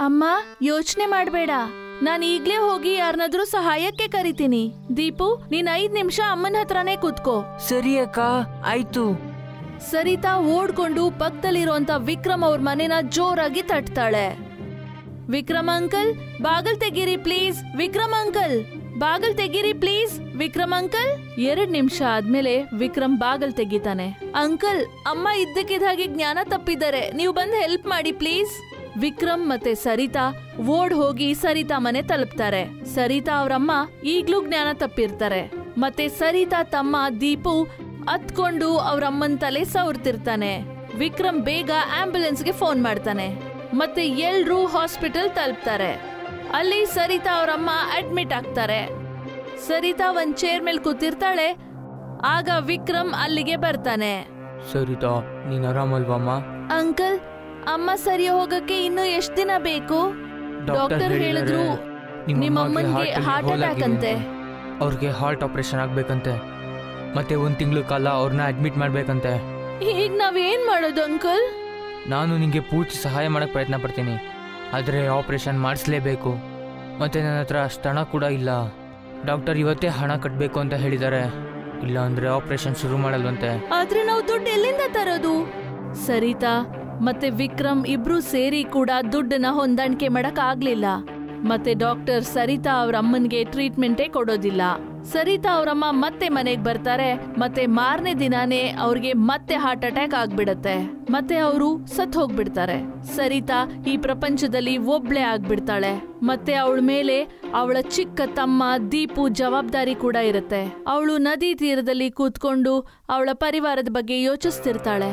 ಅಮ್ಮ ಯೋಚನೆ ಮಾಡ್ಬೇಡ ನಾನ್ ಈಗ್ಲೇ ಹೋಗಿ ಯಾರನ್ನಾದ್ರೂ ಸಹಾಯಕ್ಕೆ ಕರಿತೀನಿ ದೀಪು ನೀನ್ ಐದ್ ನಿಮಿಷ ಅಮ್ಮನ ಹತ್ರನೇ ಕೂತ್ಕೋ ಸರಿ ಅಕ್ಕ ಆಯ್ತು ಸರಿತಾ ಓಡ್ಕೊಂಡು ಪಕ್ಕದಲ್ಲಿರುವಂತ ವಿಕ್ರಮ್ ಅವ್ರ ಮನೆನ ಜೋರಾಗಿ ತಟ್ತಾಳೆ ವಿಕ್ರಮ್ ಅಂಕಲ್ ಬಾಗಲ್ ತೆಗೀರಿ ಪ್ಲೀಸ್ ವಿಕ್ರಮ್ ಅಂಕಲ್ ಬಾಗಲ್ ತೆಗೀರಿ ಪ್ಲೀಸ್ ವಿಕ್ರಮ್ ಅಂಕಲ್ ಎರಡ್ ನಿಮಿಷ ಆದ್ಮೇಲೆ ವಿಕ್ರಮ್ ಬಾಗಲ್ ತೆಗಿತಾನೆ ಅಂಕಲ್ ಅಮ್ಮ ಇದ್ದಕ್ಕಿದ್ದ ಹಾಗೆ ಜ್ಞಾನ ತಪ್ಪಿದ್ದಾರೆ ನೀವು ಬಂದು ಹೆಲ್ಪ್ ಮಾಡಿ ಪ್ಲೀಸ್ ವಿಕ್ರಮ್ ಮತ್ತೆ ಸರಿತಾ ಓಡ್ ಹೋಗಿ ಸರಿತಾ ಮನೆ ತಲುಪ್ತಾರೆ ಸರಿತಾ ಅವ್ರಮ್ಮ ಈಗ್ಲೂ ಜ್ಞಾನ ತಪ್ಪಿರ್ತಾರೆ ಮತ್ತೆ ಸರಿತಾ ತಮ್ಮ ದೀಪು ಹತ್ಕೊಂಡು ಅವ್ರಮ್ಮನ್ ತಲೆ ಸವರ್ತಿರ್ತಾನೆ ವಿಕ್ರಮ್ ಬೇಗ ಆಂಬ್ಯುಲೆನ್ಸ್ಗೆ ಫೋನ್ ಮಾಡ್ತಾನೆ ಮತ್ತೆ ಎಲ್ರೂ ಹಾಸ್ಪಿಟಲ್ ತಲುಪ್ತಾರೆ ಅಲ್ಲಿ ಸರಿತಾ ಅವರಮ್ಮ ಅಡ್ಮಿಟ್ ಆಗ್ತಾರೆ ಸರಿತಾ ಒಂದ್ ಚೇರ್ ಮೇಲೆ ಕೂತಿರ್ತಾಳೆ ಆಗ ವಿಕ್ರಮ್ ಅಲ್ಲಿಗೆ ಬರ್ತಾನೆ ಸರಿತಾ ನೀನ್ ಆರಾಮಲ್ವಮ್ಮ ಅಂಕಲ್ ಅಮ್ಮ ಸರಿ ಹೋಗಕ್ಕೆ ಇನ್ನು ಎಷ್ಟ್ ದಿನ ಬೇಕು ಡಾಕ್ಟರ್ ಹೇಳಿದ್ರು ನಿಮ್ಮ ಅಮ್ಮನ್ಗೆ ಹಾರ್ಟ್ ಅಟ್ಯಾಕ್ ಅಂತೆ ಅವ್ರಿಗೆ ಹಾರ್ಟ್ ಆಪರೇಷನ್ ಆಗ್ಬೇಕಂತೆ ಮತ್ತೆ ಒಂದ್ ತಿಂಗಳು ಕಾಲ ಅವ್ರನ್ನ ಅಡ್ಮಿಟ್ ಮಾಡ್ಬೇಕಂತೆ ಈಗ ನಾವೇನ್ ಮಾಡೋದು ಅಂಕಲ್ ನಾನು ನಿಂಗೆ ಪೂರ್ತಿ ಸಹಾಯ ಮಾಡಕ್ ಪ್ರಯತ್ನ ಪಡ್ತೀನಿ ಆದರೆ ಆಪರೇಷನ್ ಮಾಡಿಸ್ಲೇಬೇಕು ಮತ್ತೆ ನನ್ನ ಹತ್ರ ಅಷ್ಟು ಹಣ ಕೂಡ ಇಲ್ಲ ಡಾಕ್ಟರ್ ಇವತ್ತೇ ಹಣ ಕಟ್ಟಬೇಕು ಅಂತ ಹೇಳಿದ್ದಾರೆ ಇಲ್ಲ ಅಂದ್ರೆ ಆಪರೇಷನ್ ಶುರು ಮಾಡಲ್ವಂತೆ ಆದ್ರೆ ನಾವು ದುಡ್ಡು ಎಲ್ಲಿಂದ ತರೋದು ಸರಿತಾ ಮತ್ತೆ ವಿಕ್ರಮ್ ಇಬ್ರು ಸೇರಿ ಕೂಡ ದುಡ್ಡನ್ನ ಹೊಂದಾಣಿಕೆ ಮಾಡಕ್ ಆಗ್ಲಿಲ್ಲ ಮತ್ತೆ ಡಾಕ್ಟರ್ ಸರಿತಾ ಅವ್ರ ಅಮ್ಮನ್ಗೆ ಟ್ರೀಟ್ಮೆಂಟೇ ಕೊಡೋದಿಲ್ಲ ಸರಿತಾ ಅವ್ರಮ್ಮ ಮತ್ತೆ ಮನೆಗ್ ಬರ್ತಾರೆ ಮತ್ತೆ ಮಾರನೇ ದಿನಾನೇ ಅವ್ರಿಗೆ ಮತ್ತೆ ಹಾರ್ಟ್ ಅಟ್ಯಾಕ್ ಆಗ್ಬಿಡತ್ತೆ ಮತ್ತೆ ಅವರು ಸತ್ ಹೋಗ್ಬಿಡ್ತಾರೆ ಸರಿತಾ ಈ ಪ್ರಪಂಚದಲ್ಲಿ ಒಬ್ಳೆ ಆಗ್ಬಿಡ್ತಾಳೆ ಮತ್ತೆ ಅವಳ ಮೇಲೆ ಅವಳ ಚಿಕ್ಕ ತಮ್ಮ ದೀಪು ಜವಾಬ್ದಾರಿ ಕೂಡ ಇರುತ್ತೆ ಅವಳು ನದಿ ತೀರದಲ್ಲಿ ಕೂತ್ಕೊಂಡು ಅವಳ ಪರಿವಾರದ ಬಗ್ಗೆ ಯೋಚಿಸ್ತಿರ್ತಾಳೆ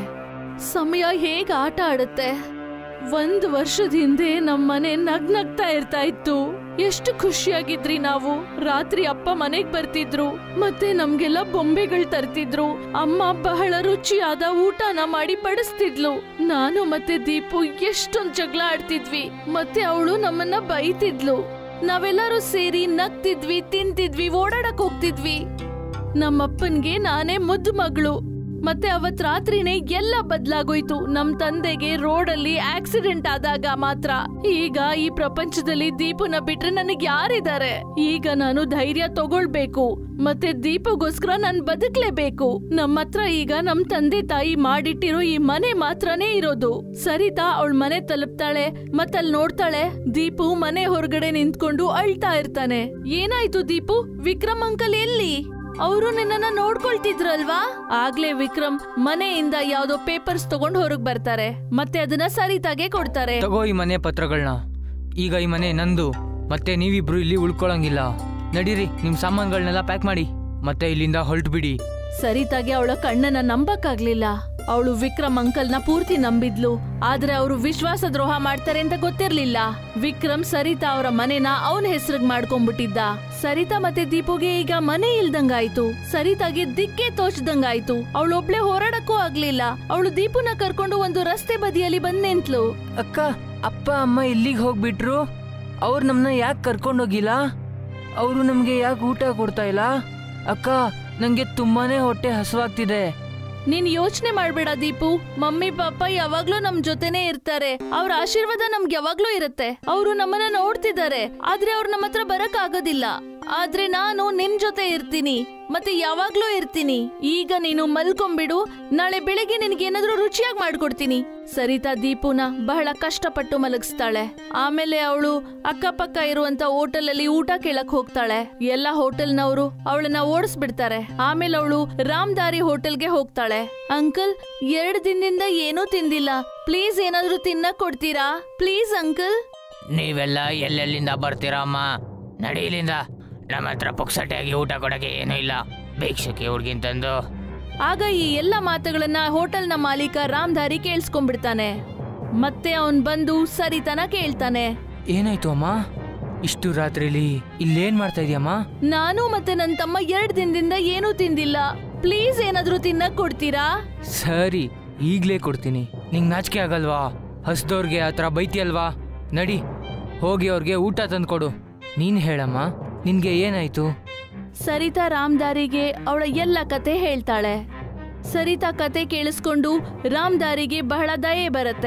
ಸಮಯ ಹೇಗ್ ಆಟ ಆಡುತ್ತೆ ಒಂದ್ ವರ್ಷದ ಹಿಂದೆ ನಮ್ಮನೆ ನಗ್ನಗ್ತಾ ಇರ್ತಾ ಇತ್ತು ಎಷ್ಟು ಖುಷಿಯಾಗಿದ್ರಿ ನಾವು ರಾತ್ರಿ ಅಪ್ಪ ಮನೆಗ್ ಬರ್ತಿದ್ರು ಮತ್ತೆ ನಮ್ಗೆಲ್ಲ ಬೊಂಬೆಗಳು ತರ್ತಿದ್ರು ಅಮ್ಮ ಬಹಳ ರುಚಿಯಾದ ಊಟನ ಮಾಡಿ ಬಡಿಸ್ತಿದ್ಲು ನಾನು ಮತ್ತೆ ದೀಪು ಎಷ್ಟೊಂದ್ ಜಗಳ ಆಡ್ತಿದ್ವಿ ಮತ್ತೆ ಅವಳು ನಮ್ಮನ್ನ ಬೈತಿದ್ಲು ನಾವೆಲ್ಲರೂ ಸೇರಿ ನಗ್ತಿದ್ವಿ ತಿಂತಿದ್ವಿ ಓಡಾಡಕ್ ಹೋಗ್ತಿದ್ವಿ ನಮ್ಮಪ್ಪನ್ಗೆ ನಾನೇ ಮುದ್ದು ಮಗಳು ಮತ್ತೆ ಅವತ್ ರಾತ್ರಿನೇ ಎಲ್ಲ ಬದ್ಲಾಗೋಯ್ತು ನಮ್ ತಂದೆಗೆ ರೋಡಲ್ಲಿ ಆಕ್ಸಿಡೆಂಟ್ ಆದಾಗ ಮಾತ್ರ ಈಗ ಈ ಪ್ರಪಂಚದಲ್ಲಿ ದೀಪನ ಬಿಟ್ರೆ ನನಗ್ ಯಾರಿದ್ದಾರೆ ಈಗ ನಾನು ಧೈರ್ಯ ತಗೊಳ್ಬೇಕು ಮತ್ತೆ ದೀಪಗೋಸ್ಕರ ನಾನ್ ಬದುಕ್ಲೇಬೇಕು ನಮ್ಮ ಹತ್ರ ಈಗ ನಮ್ ತಂದೆ ತಾಯಿ ಮಾಡಿಟ್ಟಿರೋ ಈ ಮನೆ ಮಾತ್ರನೇ ಇರೋದು ಸರಿತಾ ಅವಳ ಮನೆ ತಲುಪ್ತಾಳೆ ಮತ್ತಲ್ಲಿ ನೋಡ್ತಾಳೆ ದೀಪು ಮನೆ ಹೊರಗಡೆ ನಿಂತ್ಕೊಂಡು ಅಳ್ತಾ ಇರ್ತಾನೆ ಏನಾಯ್ತು ದೀಪು ವಿಕ್ರಮ್ ಅಂಕಲ್ ಎಲ್ಲಿ ಅವರು ನಿನ್ನನ್ನ ನೋಡ್ಕೊಳ್ತಿದ್ರಲ್ವಾ ಆಗ್ಲೇ ವಿಕ್ರಮ್ ಮನೆಯಿಂದ ಯಾವ್ದೋ ಪೇಪರ್ಸ್ ತಗೊಂಡ್ ಹೊರಗ್ ಬರ್ತಾರೆ ಮತ್ತೆ ಅದನ್ನ ಸರಿತಾಗೆ ಕೊಡ್ತಾರೆ ತಗೋ ಈ ಮನೆ ಪತ್ರಗಳನ್ನ ಈಗ ಈ ಮನೆ ನಂದು ಮತ್ತೆ ನೀವಿಬ್ರು ಇಲ್ಲಿ ಉಳ್ಕೊಳಂಗಿಲ್ಲ ನಡೀರಿ ನಿಮ್ ಸಾಮಾನುಗಳನ್ನೆಲ್ಲ ಪ್ಯಾಕ್ ಮಾಡಿ ಮತ್ತೆ ಇಲ್ಲಿಂದ ಹೊರಟು ಬಿಡಿ ಸರಿತಾಗೆ ಅವಳ ಕಣ್ಣನ್ನ ನಂಬಕ್ಕಾಗ್ಲಿಲ್ಲ ಅವಳು ವಿಕ್ರಮ್ ಅಂಕಲ್ನ ಪೂರ್ತಿ ನಂಬಿದ್ಲು ಆದ್ರೆ ಅವರು ವಿಶ್ವಾಸ ದ್ರೋಹ ಮಾಡ್ತಾರೆ ಅಂತ ಗೊತ್ತಿರ್ಲಿಲ್ಲ ವಿಕ್ರಮ್ ಸರಿತಾ ಅವರ ಮನೆನ ಅವನ ಹೆಸರಿಗೆ ಮಾಡ್ಕೊಂಡ್ಬಿಟ್ಟಿದ್ದ ಸರಿತಾ ಮತ್ತೆ ದೀಪುಗೆ ಈಗ ಮನೆ ಇಲ್ದಂಗಾಯ್ತು ಸರಿತಾಗೆ ದಿಕ್ಕೆ ತೋಚ್ದಂಗಾಯ್ತು ಅವಳೊಬ್ಳೆ ಹೋರಾಡಕ್ಕೂ ಆಗ್ಲಿಲ್ಲ ಅವಳು ದೀಪುನ ಕರ್ಕೊಂಡು ಒಂದು ರಸ್ತೆ ಬದಿಯಲ್ಲಿ ಬಂದ್ ನಿಂತ್ಲು ಅಕ್ಕ ಅಪ್ಪ ಅಮ್ಮ ಎಲ್ಲಿಗೆ ಹೋಗ್ಬಿಟ್ರು ಅವ್ರು ನಮ್ಮನ್ನ ಯಾಕೆ ಕರ್ಕೊಂಡೋಗಿಲ್ಲ ಅವರು ನಮಗೆ ಯಾಕೆ ಊಟ ಕೊಡ್ತಾ ಇಲ್ಲ ಅಕ್ಕ ನಂಗೆ ತುಂಬಾನೇ ಹೊಟ್ಟೆ ಹಸುವಾಗ್ತಿದೆ ನೀನ್ ಯೋಚನೆ ಮಾಡ್ಬೇಡ ದೀಪು ಮಮ್ಮಿ ಪಾಪ ಯಾವಾಗ್ಲೂ ನಮ್ ಜೊತೆನೆ ಇರ್ತಾರೆ ಅವ್ರ ಆಶೀರ್ವಾದ ನಮ್ಗೆ ಯಾವಾಗ್ಲೂ ಇರುತ್ತೆ ಅವರು ನಮ್ಮನ್ನ ನೋಡ್ತಿದ್ದಾರೆ ಆದ್ರೆ ಅವ್ರು ನಮ್ಮ ಹತ್ರ ಬರಕ್ ಆಗೋದಿಲ್ಲ ಆದ್ರೆ ನಾನು ನಿನ್ ಜೊತೆ ಇರ್ತೀನಿ ಮತ್ತೆ ಯಾವಾಗ್ಲೂ ಇರ್ತೀನಿ ಈಗ ನೀನು ಮಲ್ಕೊಂಬಿಡು ನಾಳೆ ಬೆಳಿಗ್ಗೆ ನಿನ್ಗೇನಾದ್ರೂ ರುಚಿಯಾಗಿ ಮಾಡ್ಕೊಡ್ತೀನಿ ಸರಿತಾ ದೀಪುನ ಬಹಳ ಕಷ್ಟಪಟ್ಟು ಮಲಗಿಸ್ತಾಳೆ ಆಮೇಲೆ ಅವಳು ಅಕ್ಕಪಕ್ಕ ಇರುವಂತ ಹೋಟೆಲ್ ಅಲ್ಲಿ ಊಟ ಕೇಳಕ್ ಹೋಗ್ತಾಳೆ ಎಲ್ಲಾ ಹೋಟೆಲ್ನವರು ಅವಳನ್ನ ಓಡಿಸ್ಬಿಡ್ತಾರೆ ಆಮೇಲೆ ಅವಳು ರಾಮ್ದಾರಿ ಹೋಟೆಲ್ಗೆ ಹೋಗ್ತಾಳೆ ಅಂಕಲ್ ಎರಡ್ ದಿನದಿಂದ ಏನೂ ತಿಂದಿಲ್ಲ ಪ್ಲೀಸ್ ಏನಾದ್ರೂ ತಿನ್ನಕ್ ಕೊಡ್ತೀರಾ ಪ್ಲೀಸ್ ಅಂಕಲ್ ನೀವೆಲ್ಲ ಎಲ್ಲೆಲ್ಲಿಂದ ಬರ್ತೀರಾ ಅಮ್ಮ ನಡೀಲಿಂದ ನಮ್ಮ ಹತ್ರ ಪುಕ್ಸಟೆಯಾಗಿ ಊಟ ಕೊಡಕ್ಕೆ ಏನೂ ಇಲ್ಲ ಭಿಕ್ಷಕ್ಕೆ ಹುಡ್ಗಿಂತಂದು ಆಗ ಈ ಎಲ್ಲ ಮಾತುಗಳನ್ನ ಹೋಟೆಲ್ನ ಮಾಲೀಕ ರಾಮ್ಧಾರಿ ಕೇಳಿಸ್ಕೊಂಡ್ಬಿಡ್ತಾನೆ ಮತ್ತೆ ಅವನ್ ಬಂದು ಸರಿತನ ಕೇಳ್ತಾನೆ ಏನಾಯ್ತು ಅಮ್ಮ ಇಷ್ಟು ರಾತ್ರಿಲಿ ಇಲ್ಲೇನ್ ಮಾಡ್ತಾ ಇದೀಯಮ್ಮ ನಾನು ಮತ್ತೆ ನನ್ ತಮ್ಮ ಎರಡ್ ದಿನದಿಂದ ಏನೂ ತಿಂದಿಲ್ಲ ಪ್ಲೀಸ್ ಏನಾದ್ರೂ ತಿನ್ನಕ್ ಕೊಡ್ತೀರಾ ಸರಿ ಈಗ್ಲೇ ಕೊಡ್ತೀನಿ ನಿಂಗ್ ನಾಚಿಕೆ ಆಗಲ್ವಾ ಹಸ್ದವ್ರಿಗೆ ಆ ಥರ ಬೈತಿಯಲ್ವಾ ನಡಿ ಹೋಗಿ ಅವ್ರಿಗೆ ಊಟ ತಂದ್ಕೊಡು ನೀನ್ ಹೇಳಮ್ಮ ನಿನ್ಗೆ ಏನಾಯ್ತು ಸರಿತಾ ರಾಮ್ದಾರಿಗೆ ಅವಳ ಎಲ್ಲ ಕತೆ ಹೇಳ್ತಾಳೆ ಸರಿತಾ ಕತೆ ಕೇಳಿಸ್ಕೊಂಡು ರಾಮ್ದಾರಿಗೆ ಬಹಳ ದಯೆ ಬರುತ್ತೆ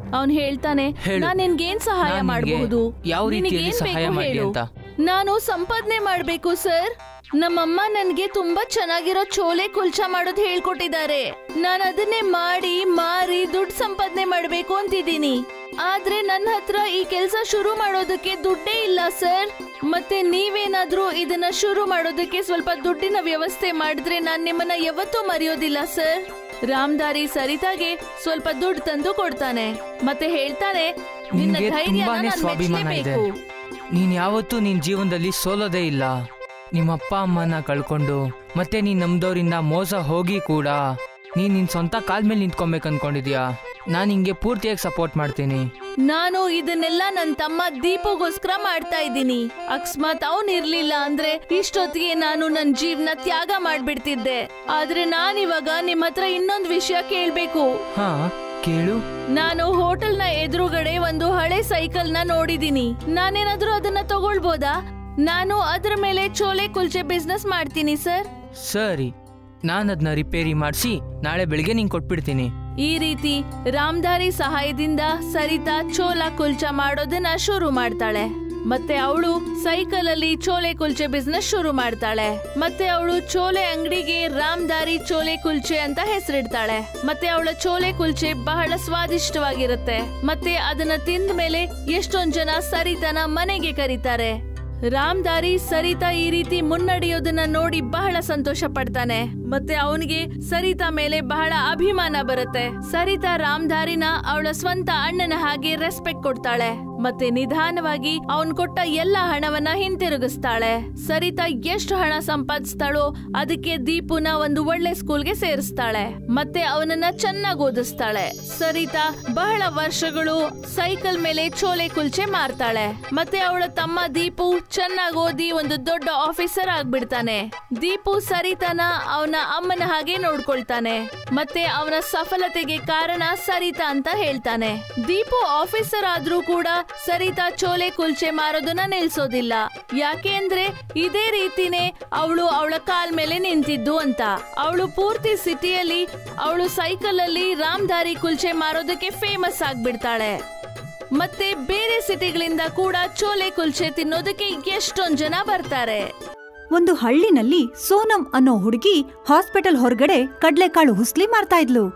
ಅವನ್ ಹೇಳ್ತಾನೆ ಹೇಳು. ನಾನ್ ನಿನ್ಗೇನ್ ಸಹಾಯ ನಾನ್ ನಿನ್ಗೆ ಮಾಡಬಹುದು ಯಾವ ರೀತಿಯಲ್ಲಿ ಸಹಾಯ ಮಾಡ್ಲಿ ಅಂತ ನಾನು ಸಂಪಾದನೆ ಮಾಡ್ಬೇಕು ಸರ್ ನಮ್ಮಮ್ಮ ನನ್ಗೆ ತುಂಬಾ ಚೆನ್ನಾಗಿರೋ ಚೋಲೆ ಕುಲ್ಚಾ ಮಾಡೋದ್ ಹೇಳ್ಕೊಟ್ಟಿದ್ದಾರೆ ನಾನು ಅದನ್ನೇ ಮಾಡಿ ಮಾರಿ ದುಡ್ಡು ಸಂಪಾದನೆ ಮಾಡ್ಬೇಕು ಅಂತಿದ್ದೀನಿ ಆದ್ರೆ ನನ್ನ ಹತ್ರ ಈ ಕೆಲ್ಸ ಶುರು ಮಾಡೋದಕ್ಕೆ ದುಡ್ಡೇ ಇಲ್ಲ ಸರ್ ಮತ್ತೆ ನೀವೇನಾದ್ರೂ ಇದನ್ನ ಶುರು ಮಾಡೋದಕ್ಕೆ ಸ್ವಲ್ಪ ದುಡ್ಡಿನ ವ್ಯವಸ್ಥೆ ಮಾಡಿದ್ರೆ ನಾನ್ ನಿಮ್ಮನ್ನ ಯಾವತ್ತೂ ಮರೆಯೋದಿಲ್ಲ ಸರ್ ರಾಮ್ದಾರಿ ಸರಿತಾಗೆ ಸ್ವಲ್ಪ ದುಡ್ಡು ತಂದು ಕೊಡ್ತಾನೆ ಮತ್ತೆ ಹೇಳ್ತಾನೆ ನಿನ್ನ ನಿನ್ಗೆ ಧೈರ್ಯನ ತುಂಬಾನೇ ನಾನ್ ಸ್ವಾಭಿಮಾನ ಇದೆ ಮೆಚ್ಲೇಬೇಕು. ನೀನ್ ಯಾವತ್ತೂ ನಿನ್ ಜೀವನದಲ್ಲಿ ಸೋಲೋದೇ ಇಲ್ಲ ನಿಮ್ಮ ಅಪ್ಪ ಅಮ್ಮನ ಕಳ್ಕೊಂಡು ಮತ್ತೆ ನೀನ್ ನಮ್ದವ್ರಿಂದ ಮೋಸ ಹೋಗಿ ಕೂಡ ನೀನ್ ನಿನ್ ಸ್ವಂತ ಕಾಲ್ ಮೇಲೆ ನಿಂತ್ಕೊಬೇಕು ಅನ್ಕೊಂಡಿದ್ಯಾ ನಾನ್ ಹಿಂಗೆ ಪೂರ್ತಿಯಾಗಿ ಸಪೋರ್ಟ್ ಮಾಡ್ತೀನಿ ನಾನು ಇದನ್ನೆಲ್ಲ ನನ್ ತಮ್ಮ ದೀಪಗೋಸ್ಕರ ಮಾಡ್ತಾ ಇದ್ದೀನಿ ಅಕಸ್ಮಾತ್ ಅವನ್ ಇರ್ಲಿಲ್ಲ ಅಂದ್ರೆ ಇಷ್ಟೊತ್ತಿಗೆ ನಾನು ನನ್ ಜೀವನ ತ್ಯಾಗ ಮಾಡ್ಬಿಡ್ತಿದ್ದೆ ಆದ್ರೆ ನಾನಿವಾಗ ನಿಮ್ ಹತ್ರ ಇನ್ನೊಂದ್ ವಿಷಯ ಕೇಳ್ಬೇಕು ಹಾ ಕೇಳು ನಾನು ಹೋಟೆಲ್ ನ ಎದುರುಗಡೆ ಒಂದು ಹಳೆ ಸೈಕಲ್ ನ ನೋಡಿದೀನಿ ನಾನೇನಾದ್ರೂ ಅದನ್ನ ತಗೊಳ್ಬೋದಾ ನಾನು ಅದ್ರ ಮೇಲೆ ಚೋಲೆ ಕುಲ್ಚೆ ಬಿಸ್ನೆಸ್ ಮಾಡ್ತೀನಿ ಸರ್ ಸರಿ ನಾನು ಅದನ್ನ ರಿಪೇರಿ ಮಾಡಿಸಿ ನಾಳೆ ಬೆಳಿಗ್ಗೆ ನಿಂಗೆ ಕೊಟ್ಬಿಡ್ತೀನಿ ಈ ರೀತಿ ರಾಮ್ದಾರಿ ಸಹಾಯದಿಂದ ಸರಿತಾ ಚೋಲ ಕುಲ್ಚಾ ಮಾಡೋದನ್ನ ಶುರು ಮಾಡ್ತಾಳೆ ಮತ್ತೆ ಅವಳು ಸೈಕಲ್ ಅಲ್ಲಿ ಚೋಲೆ ಕುಲ್ಚೆ ಬಿಸ್ನೆಸ್ ಶುರು ಮಾಡ್ತಾಳೆ ಮತ್ತೆ ಅವಳು ಚೋಲೆ ಅಂಗಡಿಗೆ ರಾಮ್ದಾರಿ ಚೋಲೆ ಕುಲ್ಚೆ ಅಂತ ಹೆಸರಿಡ್ತಾಳೆ ಮತ್ತೆ ಅವಳ ಚೋಲೆ ಕುಲ್ಚೆ ಬಹಳ ಸ್ವಾದಿಷ್ಟವಾಗಿರುತ್ತೆ ಮತ್ತೆ ಅದನ್ನ ತಿಂದ ಮೇಲೆ ಎಷ್ಟೊಂದ್ ಜನ ಸರಿತನ ಮನೆಗೆ ಕರೀತಾರೆ ರಾಮ್ದಾರಿ ಸರಿತಾ ಈ ರೀತಿ ಮುನ್ನಡೆಯೋದನ್ನ ನೋಡಿ ಬಹಳ ಸಂತೋಷ ಪಡ್ತಾನೆ ಮತ್ತೆ ಅವನಿಗೆ ಸರಿತಾ ಮೇಲೆ ಬಹಳ ಅಭಿಮಾನ ಬರುತ್ತೆ ಸರಿತಾ ರಾಮ್ದಾರಿನ ಅವಳ ಸ್ವಂತ ಅಣ್ಣನ ಹಾಗೆ ರೆಸ್ಪೆಕ್ಟ್ ಕೊಡ್ತಾಳೆ ಮತ್ತೆ ನಿಧಾನವಾಗಿ ಅವನ್ ಕೊಟ್ಟ ಎಲ್ಲ ಹಣವನ್ನ ಹಿಂತಿರುಗಿಸ್ತಾಳೆ ಸರಿತಾ ಎಷ್ಟು ಹಣ ಸಂಪಾದಿಸ್ತಾಳೋ ಅದಕ್ಕೆ ದೀಪುನ ಒಂದು ಒಳ್ಳೆ ಸ್ಕೂಲ್ಗೆ ಸೇರಿಸ್ತಾಳೆ ಮತ್ತೆ ಅವನನ್ನ ಚೆನ್ನಾಗಿ ಓದಿಸ್ತಾಳೆ ಸರಿತಾ ಬಹಳ ವರ್ಷಗಳು ಸೈಕಲ್ ಮೇಲೆ ಚೋಲೆ ಕುಲ್ಚೆ ಮಾರ್ತಾಳೆ ಮತ್ತೆ ಅವಳ ತಮ್ಮ ದೀಪು ಚೆನ್ನಾಗಿ ಓದಿ ಒಂದು ದೊಡ್ಡ ಆಫೀಸರ್ ಆಗ್ಬಿಡ್ತಾನೆ ದೀಪು ಸರಿತಾನ ಅವನ ಅಮ್ಮನ ಹಾಗೆ ನೋಡ್ಕೊಳ್ತಾನೆ ಮತ್ತೆ ಅವನ ಸಫಲತೆಗೆ ಕಾರಣ ಸರಿತಾ ಅಂತ ಹೇಳ್ತಾನೆ ದೀಪು ಆಫೀಸರ್ ಆದ್ರೂ ಕೂಡ ಸರಿತಾ ಚೋಲೆ ಕುಲ್ಚೆ ಮಾರೋದನ್ನ ನಿಲ್ಸೋದಿಲ್ಲ ಯಾಕೆ ಅಂದ್ರೆ ಇದೇ ರೀತಿನೇ ಅವಳು ಅವಳ ಕಾಲ್ ಮೇಲೆ ನಿಂತಿದ್ದು ಅಂತ ಅವಳು ಪೂರ್ತಿ ಸಿಟಿಯಲ್ಲಿ ಅವಳು ಸೈಕಲ್ ಅಲ್ಲಿ ರಾಮ್ದಾರಿ ಕುಲ್ಚೆ ಮಾರೋದಕ್ಕೆ ಫೇಮಸ್ ಆಗ್ಬಿಡ್ತಾಳೆ ಮತ್ತೆ ಬೇರೆ ಸಿಟಿಗಳಿಂದ ಕೂಡ ಚೋಲೆ ಕುಲ್ಚೆ ತಿನ್ನೋದಕ್ಕೆ ಎಷ್ಟೊಂದ್ ಜನ ಬರ್ತಾರೆ ಒಂದು ಹಳ್ಳಿನಲ್ಲಿ ಸೋನಂ ಅನ್ನೋ ಹುಡುಗಿ ಹಾಸ್ಪಿಟಲ್ ಹೊರಗಡೆ ಕಡ್ಲೆಕಾಳು ಹುಸ್ಲಿ ಮಾರ್ತಾ ಇದ್ಲು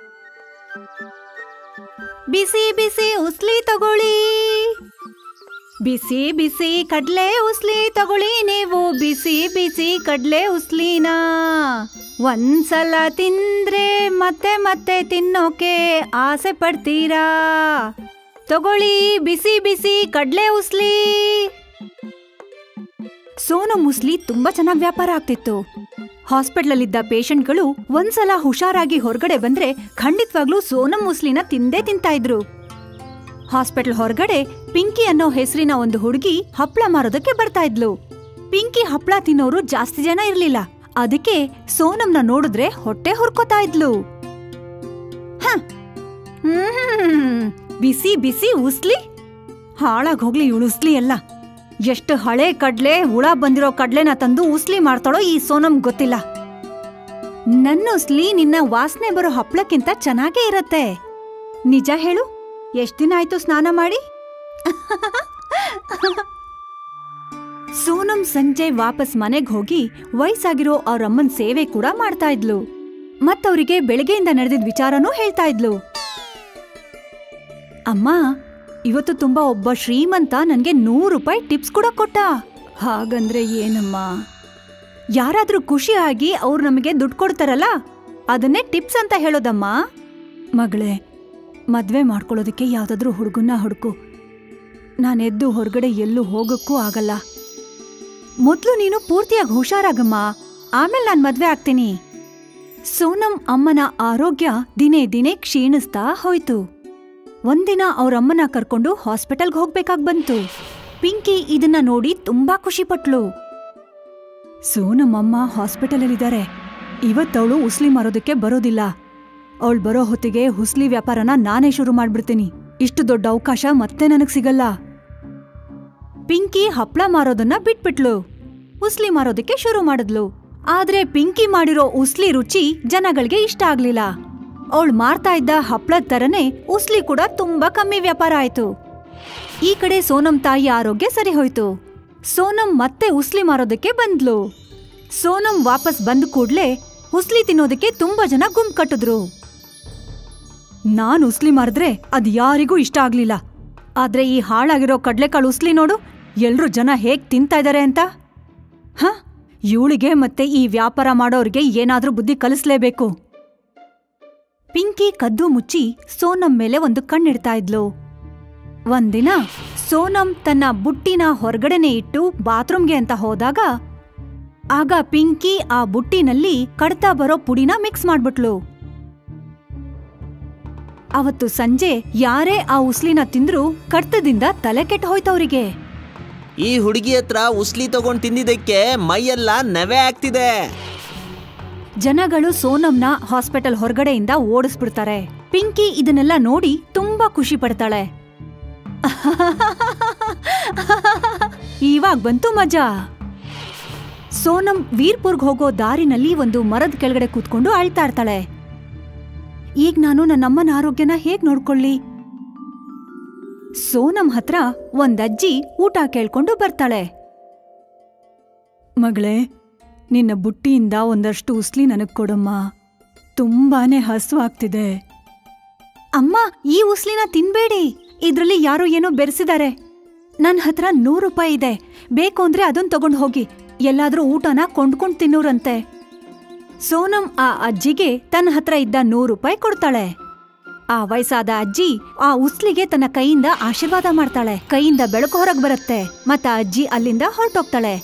ಬಿಸಿ ಬಿಸಿ ಉಸ್ಲಿ ತಗೊಳ್ಳಿ ಬಿಸಿ ಬಿಸಿ ಕಡ್ಲೆ ಉಸ್ಲಿ ತಗೊಳ್ಳಿ ನೀವು ಬಿಸಿ ಬಿಸಿ ಕಡ್ಲೆ ಉಸ್ಲಿನ ಒಂದ್ಸಲ ತಿಂದ್ರೆ ಮತ್ತೆ ಮತ್ತೆ ತಿನ್ನೋಕೆ ಆಸೆ ಪಡ್ತೀರಾ ತಗೊಳ್ಳಿ ಬಿಸಿ ಬಿಸಿ ಕಡ್ಲೆ ಉಸ್ಲಿ ಸೋನು ಮುಸ್ಲಿ ತುಂಬಾ ಚೆನ್ನಾಗಿ ವ್ಯಾಪಾರ ಆಗ್ತಿತ್ತು ಹಾಸ್ಪಿಟ್ಲಲ್ಲಿದ್ದ ಪೇಷಂಟ್ಗಳು ಒಂದ್ಸಲ ಹುಷಾರಾಗಿ ಹೊರಗಡೆ ಬಂದ್ರೆ ಖಂಡಿತವಾಗ್ಲೂ ಸೋನಂ ಮುಸ್ಲಿನ ತಿಂದೇ ತಿಂತಾ ಇದ್ರು ಹಾಸ್ಪಿಟಲ್ ಹೊರಗಡೆ ಪಿಂಕಿ ಅನ್ನೋ ಹೆಸರಿನ ಒಂದು ಹುಡುಗಿ ಹಪ್ಳ ಮಾರೋದಕ್ಕೆ ಬರ್ತಾ ಇದ್ಲು ಪಿಂಕಿ ಹಪ್ಳ ತಿನ್ನೋರು ಜಾಸ್ತಿ ಜನ ಇರ್ಲಿಲ್ಲ ಅದಕ್ಕೆ ಸೋನಂನ ನೋಡಿದ್ರೆ ಹೊಟ್ಟೆ ಹುರ್ಕೋತಾ ಇದ್ಲು ಹ, ಹ್ಮ್, ಬಿಸಿ ಬಿಸಿ ಉಸ್ಲಿ ಹಾಳಾಗ್ ಹೋಗ್ಲಿ ಇವಳು ಉಸ್ಲಿ ಎಲ್ಲ ಎಷ್ಟು ಹಳೆ ಕಡ್ಲೆ ಹುಳ ಬಂದಿರೋ ಕಡ್ಲೆನ ತಂದು ಉಸ್ಲಿ ಮಾಡ್ತಾಳೋ ಈ ಸೋನಂ ಗೊತ್ತಿಲ್ಲ ನನ್ನ ಉಸ್ಲಿ ನಿನ್ನ ವಾಸನೆ ಬರೋ ಹಪ್ಳಕ್ಕಿಂತ ಚೆನ್ನಾಗೇ ಇರತ್ತೆ ನಿಜ ಹೇಳು ಎಷ್ಟ್ ದಿನ ಆಯ್ತು ಸ್ನಾನ ಮಾಡಿ ಸೋನಂ ಸಂಜೆ ವಾಪಸ್ ಮನೆಗ್ ಹೋಗಿ ವಯಸ್ಸಾಗಿರೋ ಅವ್ರಮ್ಮನ್ ಸೇವೆ ಕೂಡ ಮಾಡ್ತಾ ಇದ್ಲು ಮತ್ತವ್ರಿಗೆ ಬೆಳಗ್ಗೆಯಿಂದ ನಡೆದಿದ್ ವಿಚಾರನೂ ಹೇಳ್ತಾ ಇದ್ಲು ಅಮ್ಮ ಇವತ್ತು ತುಂಬಾ ಒಬ್ಬ ಶ್ರೀಮಂತ ನನ್ಗೆ ನೂರು ರೂಪಾಯಿ ಟಿಪ್ಸ್ ಕೂಡ ಕೊಟ್ಟ ಹಾಗಂದ್ರೆ ಏನಮ್ಮ ಯಾರಾದ್ರೂ ಖುಷಿಯಾಗಿ ಅವ್ರು ನಮಗೆ ದುಡ್ಡು ಕೊಡ್ತಾರಲ್ಲ ಅದನ್ನೇ ಟಿಪ್ಸ್ ಅಂತ ಹೇಳೋದಮ್ಮ ಮಗಳೇ ಮದ್ವೆ ಮಾಡ್ಕೊಳ್ಳೋದಕ್ಕೆ ಯಾವ್ದಾದ್ರೂ ಹುಡುಗನ್ನ ಹುಡುಕು ನಾನೆದ್ದು ಹೊರಗಡೆ ಎಲ್ಲೂ ಹೋಗಕ್ಕೂ ಆಗಲ್ಲ ಮೊದ್ಲು ನೀನು ಪೂರ್ತಿಯಾಗಿ ಹುಷಾರಾಗಮ್ಮ ಆಮೇಲೆ ನಾನ್ ಮದ್ವೆ ಆಗ್ತೀನಿ ಸೋನಂ ಅಮ್ಮನ ಆರೋಗ್ಯ ದಿನೇ ದಿನೇ ಕ್ಷೀಣಿಸ್ತಾ ಹೋಯ್ತು ಒಂದಿನ ಅವ್ರಮ್ಮನ ಕರ್ಕೊಂಡು ಹಾಸ್ಪಿಟಲ್ಗೆ ಹೋಗ್ಬೇಕಾಗ್ ಬಂತು ಪಿಂಕಿ ಇದನ್ನ ನೋಡಿ ತುಂಬಾ ಖುಷಿ ಪಟ್ಲು ಸೋನಮ್ಮಮ್ಮ ಹಾಸ್ಪಿಟಲಲ್ಲಿದ್ದಾರೆ ಇವತ್ತವಳು ಉಸ್ಲಿ ಮಾರೋದಕ್ಕೆ ಬರೋದಿಲ್ಲ ಅವಳು ಬರೋ ಹೊತ್ತಿಗೆ ಹುಸ್ಲಿ ವ್ಯಾಪಾರನ ನಾನೇ ಶುರು ಮಾಡ್ಬಿಡ್ತೀನಿ ಇಷ್ಟು ದೊಡ್ಡ ಅವಕಾಶ ಮತ್ತೆ ನನಗ್ ಸಿಗಲ್ಲ ಪಿಂಕಿ ಹಪ್ಳ ಮಾರೋದನ್ನ ಬಿಟ್ಬಿಟ್ಲು ಉಸ್ಲಿ ಮಾರೋದಕ್ಕೆ ಶುರು ಮಾಡಿದ್ಲು ಆದ್ರೆ ಪಿಂಕಿ ಮಾಡಿರೋ ಉಸ್ಲಿ ರುಚಿ ಜನಗಳಿಗೆ ಇಷ್ಟ ಆಗ್ಲಿಲ್ಲ ಅವಳು ಮಾರ್ತಾ ಇದ್ದ ಹಪ್ಳದ ತರನೇ ಉಸ್ಲಿ ಕೂಡ ತುಂಬಾ ಕಮ್ಮಿ ವ್ಯಾಪಾರ ಆಯ್ತು ಈ ಕಡೆ ಸೋನಂ ತಾಯಿ ಆರೋಗ್ಯ ಸರಿ ಹೋಯ್ತು ಸೋನಂ ಮತ್ತೆ ಉಸ್ಲಿ ಮಾರೋದಕ್ಕೆ ಬಂದ್ಲು ಸೋನಂ ವಾಪಸ್ ಬಂದ ಕೂಡ್ಲೆ ಉಸ್ಲಿ ತಿನ್ನೋದಕ್ಕೆ ತುಂಬಾ ಜನ ಗುಂಪು ಕಟ್ಟಿದ್ರು ನಾನ್ ಉಸ್ಲಿ ಮಾರಿದ್ರೆ ಅದ್ ಯಾರಿಗೂ ಇಷ್ಟ ಆಗ್ಲಿಲ್ಲ ಆದ್ರೆ ಈ ಹಾಳಾಗಿರೋ ಕಡ್ಲೆಕಾಳು ಉಸ್ಲಿ ನೋಡು ಎಲ್ರೂ ಜನ ಹೇಗ್ ತಿಂತಾ ಇದಾರೆ ಅಂತ ಹ ಇವಳಿಗೆ ಮತ್ತೆ ಈ ವ್ಯಾಪಾರ ಮಾಡೋರ್ಗೆ ಏನಾದ್ರೂ ಬುದ್ಧಿ ಕಲಿಸ್ಲೇಬೇಕು ಪಿಂಕಿ ಕದ್ದು ಮುಚ್ಚಿ ಸೋನಂ ಮೇಲೆ ಒಂದು ಕಣ್ಣಿಡ್ತಾ ಇದ್ಲು ಒಂದಿನ ಸೋನಂ ತನ್ನ ಬುಟ್ಟಿನ ಹೊರಗಡೆನೆ ಇಟ್ಟು ಬಾತ್ರೂಮ್ಗೆ ಅಂತ ಹೋದಾಗ ಆಗ ಪಿಂಕಿ ಆ ಬುಟ್ಟಿನಲ್ಲಿ ಕಡ್ತಾ ಬರೋ ಪುಡಿನ ಮಿಕ್ಸ್ ಮಾಡ್ಬಿಟ್ಲು ಅವತ್ತು ಸಂಜೆ ಯಾರೇ ಆ ಉಸ್ಲಿನ ತಿಂದ್ರು ಕಡ್ತದಿಂದ ತಲೆ ಕೆಟ್ಟ ಹೋಯ್ತವ್ರಿಗೆ ಈ ಹುಡುಗಿ ಹತ್ರ ಉಸ್ಲಿ ತಗೊಂಡ್ ತಿಂದಿದ್ದಕ್ಕೆ ಮೈಯೆಲ್ಲ ನವೆ ಆಗ್ತಿದೆ ಜನಗಳು ಸೋನಂನ ಹಾಸ್ಪಿಟಲ್ ಹೊರಗಡೆಯಿಂದ ಓಡಿಸ್ಬಿಡ್ತಾರೆ ಪಿಂಕಿ ಇದನ್ನೆಲ್ಲ ನೋಡಿ ತುಂಬಾ ಖುಷಿ ಪಡ್ತಾಳೆ ಇವಾಗ್ ಬಂತು ಮಜಾ ಸೋನಂ ವೀರ್ಪುರ್ಗ್ ಹೋಗೋ ದಾರಿನಲ್ಲಿ ಒಂದು ಮರದ ಕೆಳಗಡೆ ಕೂತ್ಕೊಂಡು ಅಳ್ತಾ ಇರ್ತಾಳೆ ಈಗ ನಾನು ನನ್ನಮ್ಮನ ಆರೋಗ್ಯನ ಹೇಗ್ ನೋಡ್ಕೊಳ್ಳಿ ಸೋನಂ ಹತ್ರ ಒಂದಜ್ಜಿ ಊಟ ಕೇಳ್ಕೊಂಡು ಬರ್ತಾಳೆ ಮಗಳೇ ನಿನ್ನ ಬುಟ್ಟಿಯಿಂದ ಒಂದಷ್ಟು ಉಸ್ಲಿ ನನಗ್ ಕೊಡಮ್ಮ ತುಂಬಾನೇ ಹಸು ಆಗ್ತಿದೆ ಅಮ್ಮ ಈ ಉಸ್ಲಿನ ತಿನ್ಬೇಡಿ ಇದ್ರಲ್ಲಿ ಯಾರೋ ಏನೋ ಬೆರೆಸಿದ್ದಾರೆ ನನ್ ಹತ್ರ ನೂರು ರೂಪಾಯಿ ಇದೆ ಬೇಕು ಅಂದ್ರೆ ಅದನ್ ತಗೊಂಡ್ ಹೋಗಿ ಎಲ್ಲಾದ್ರೂ ಊಟನ ಕೊಂಡ್ಕೊಂಡ್ ತಿನ್ನೋರಂತೆ ಸೋನಂ ಆ ಅಜ್ಜಿಗೆ ತನ್ನ ಹತ್ರ ಇದ್ದ ನೂರು ರೂಪಾಯಿ ಕೊಡ್ತಾಳೆ ಆ ವಯಸ್ಸಾದ ಅಜ್ಜಿ ಆ ಉಸ್ಲಿಗೆ ತನ್ನ ಕೈಯಿಂದ ಆಶೀರ್ವಾದ ಮಾಡ್ತಾಳೆ ಕೈಯಿಂದ ಬೆಳಕು ಹೊರಗ್ ಬರುತ್ತೆ ಮತ್ತ ಅಜ್ಜಿ ಅಲ್ಲಿಂದ ಹೊರಟೋಗ್ತಾಳೆ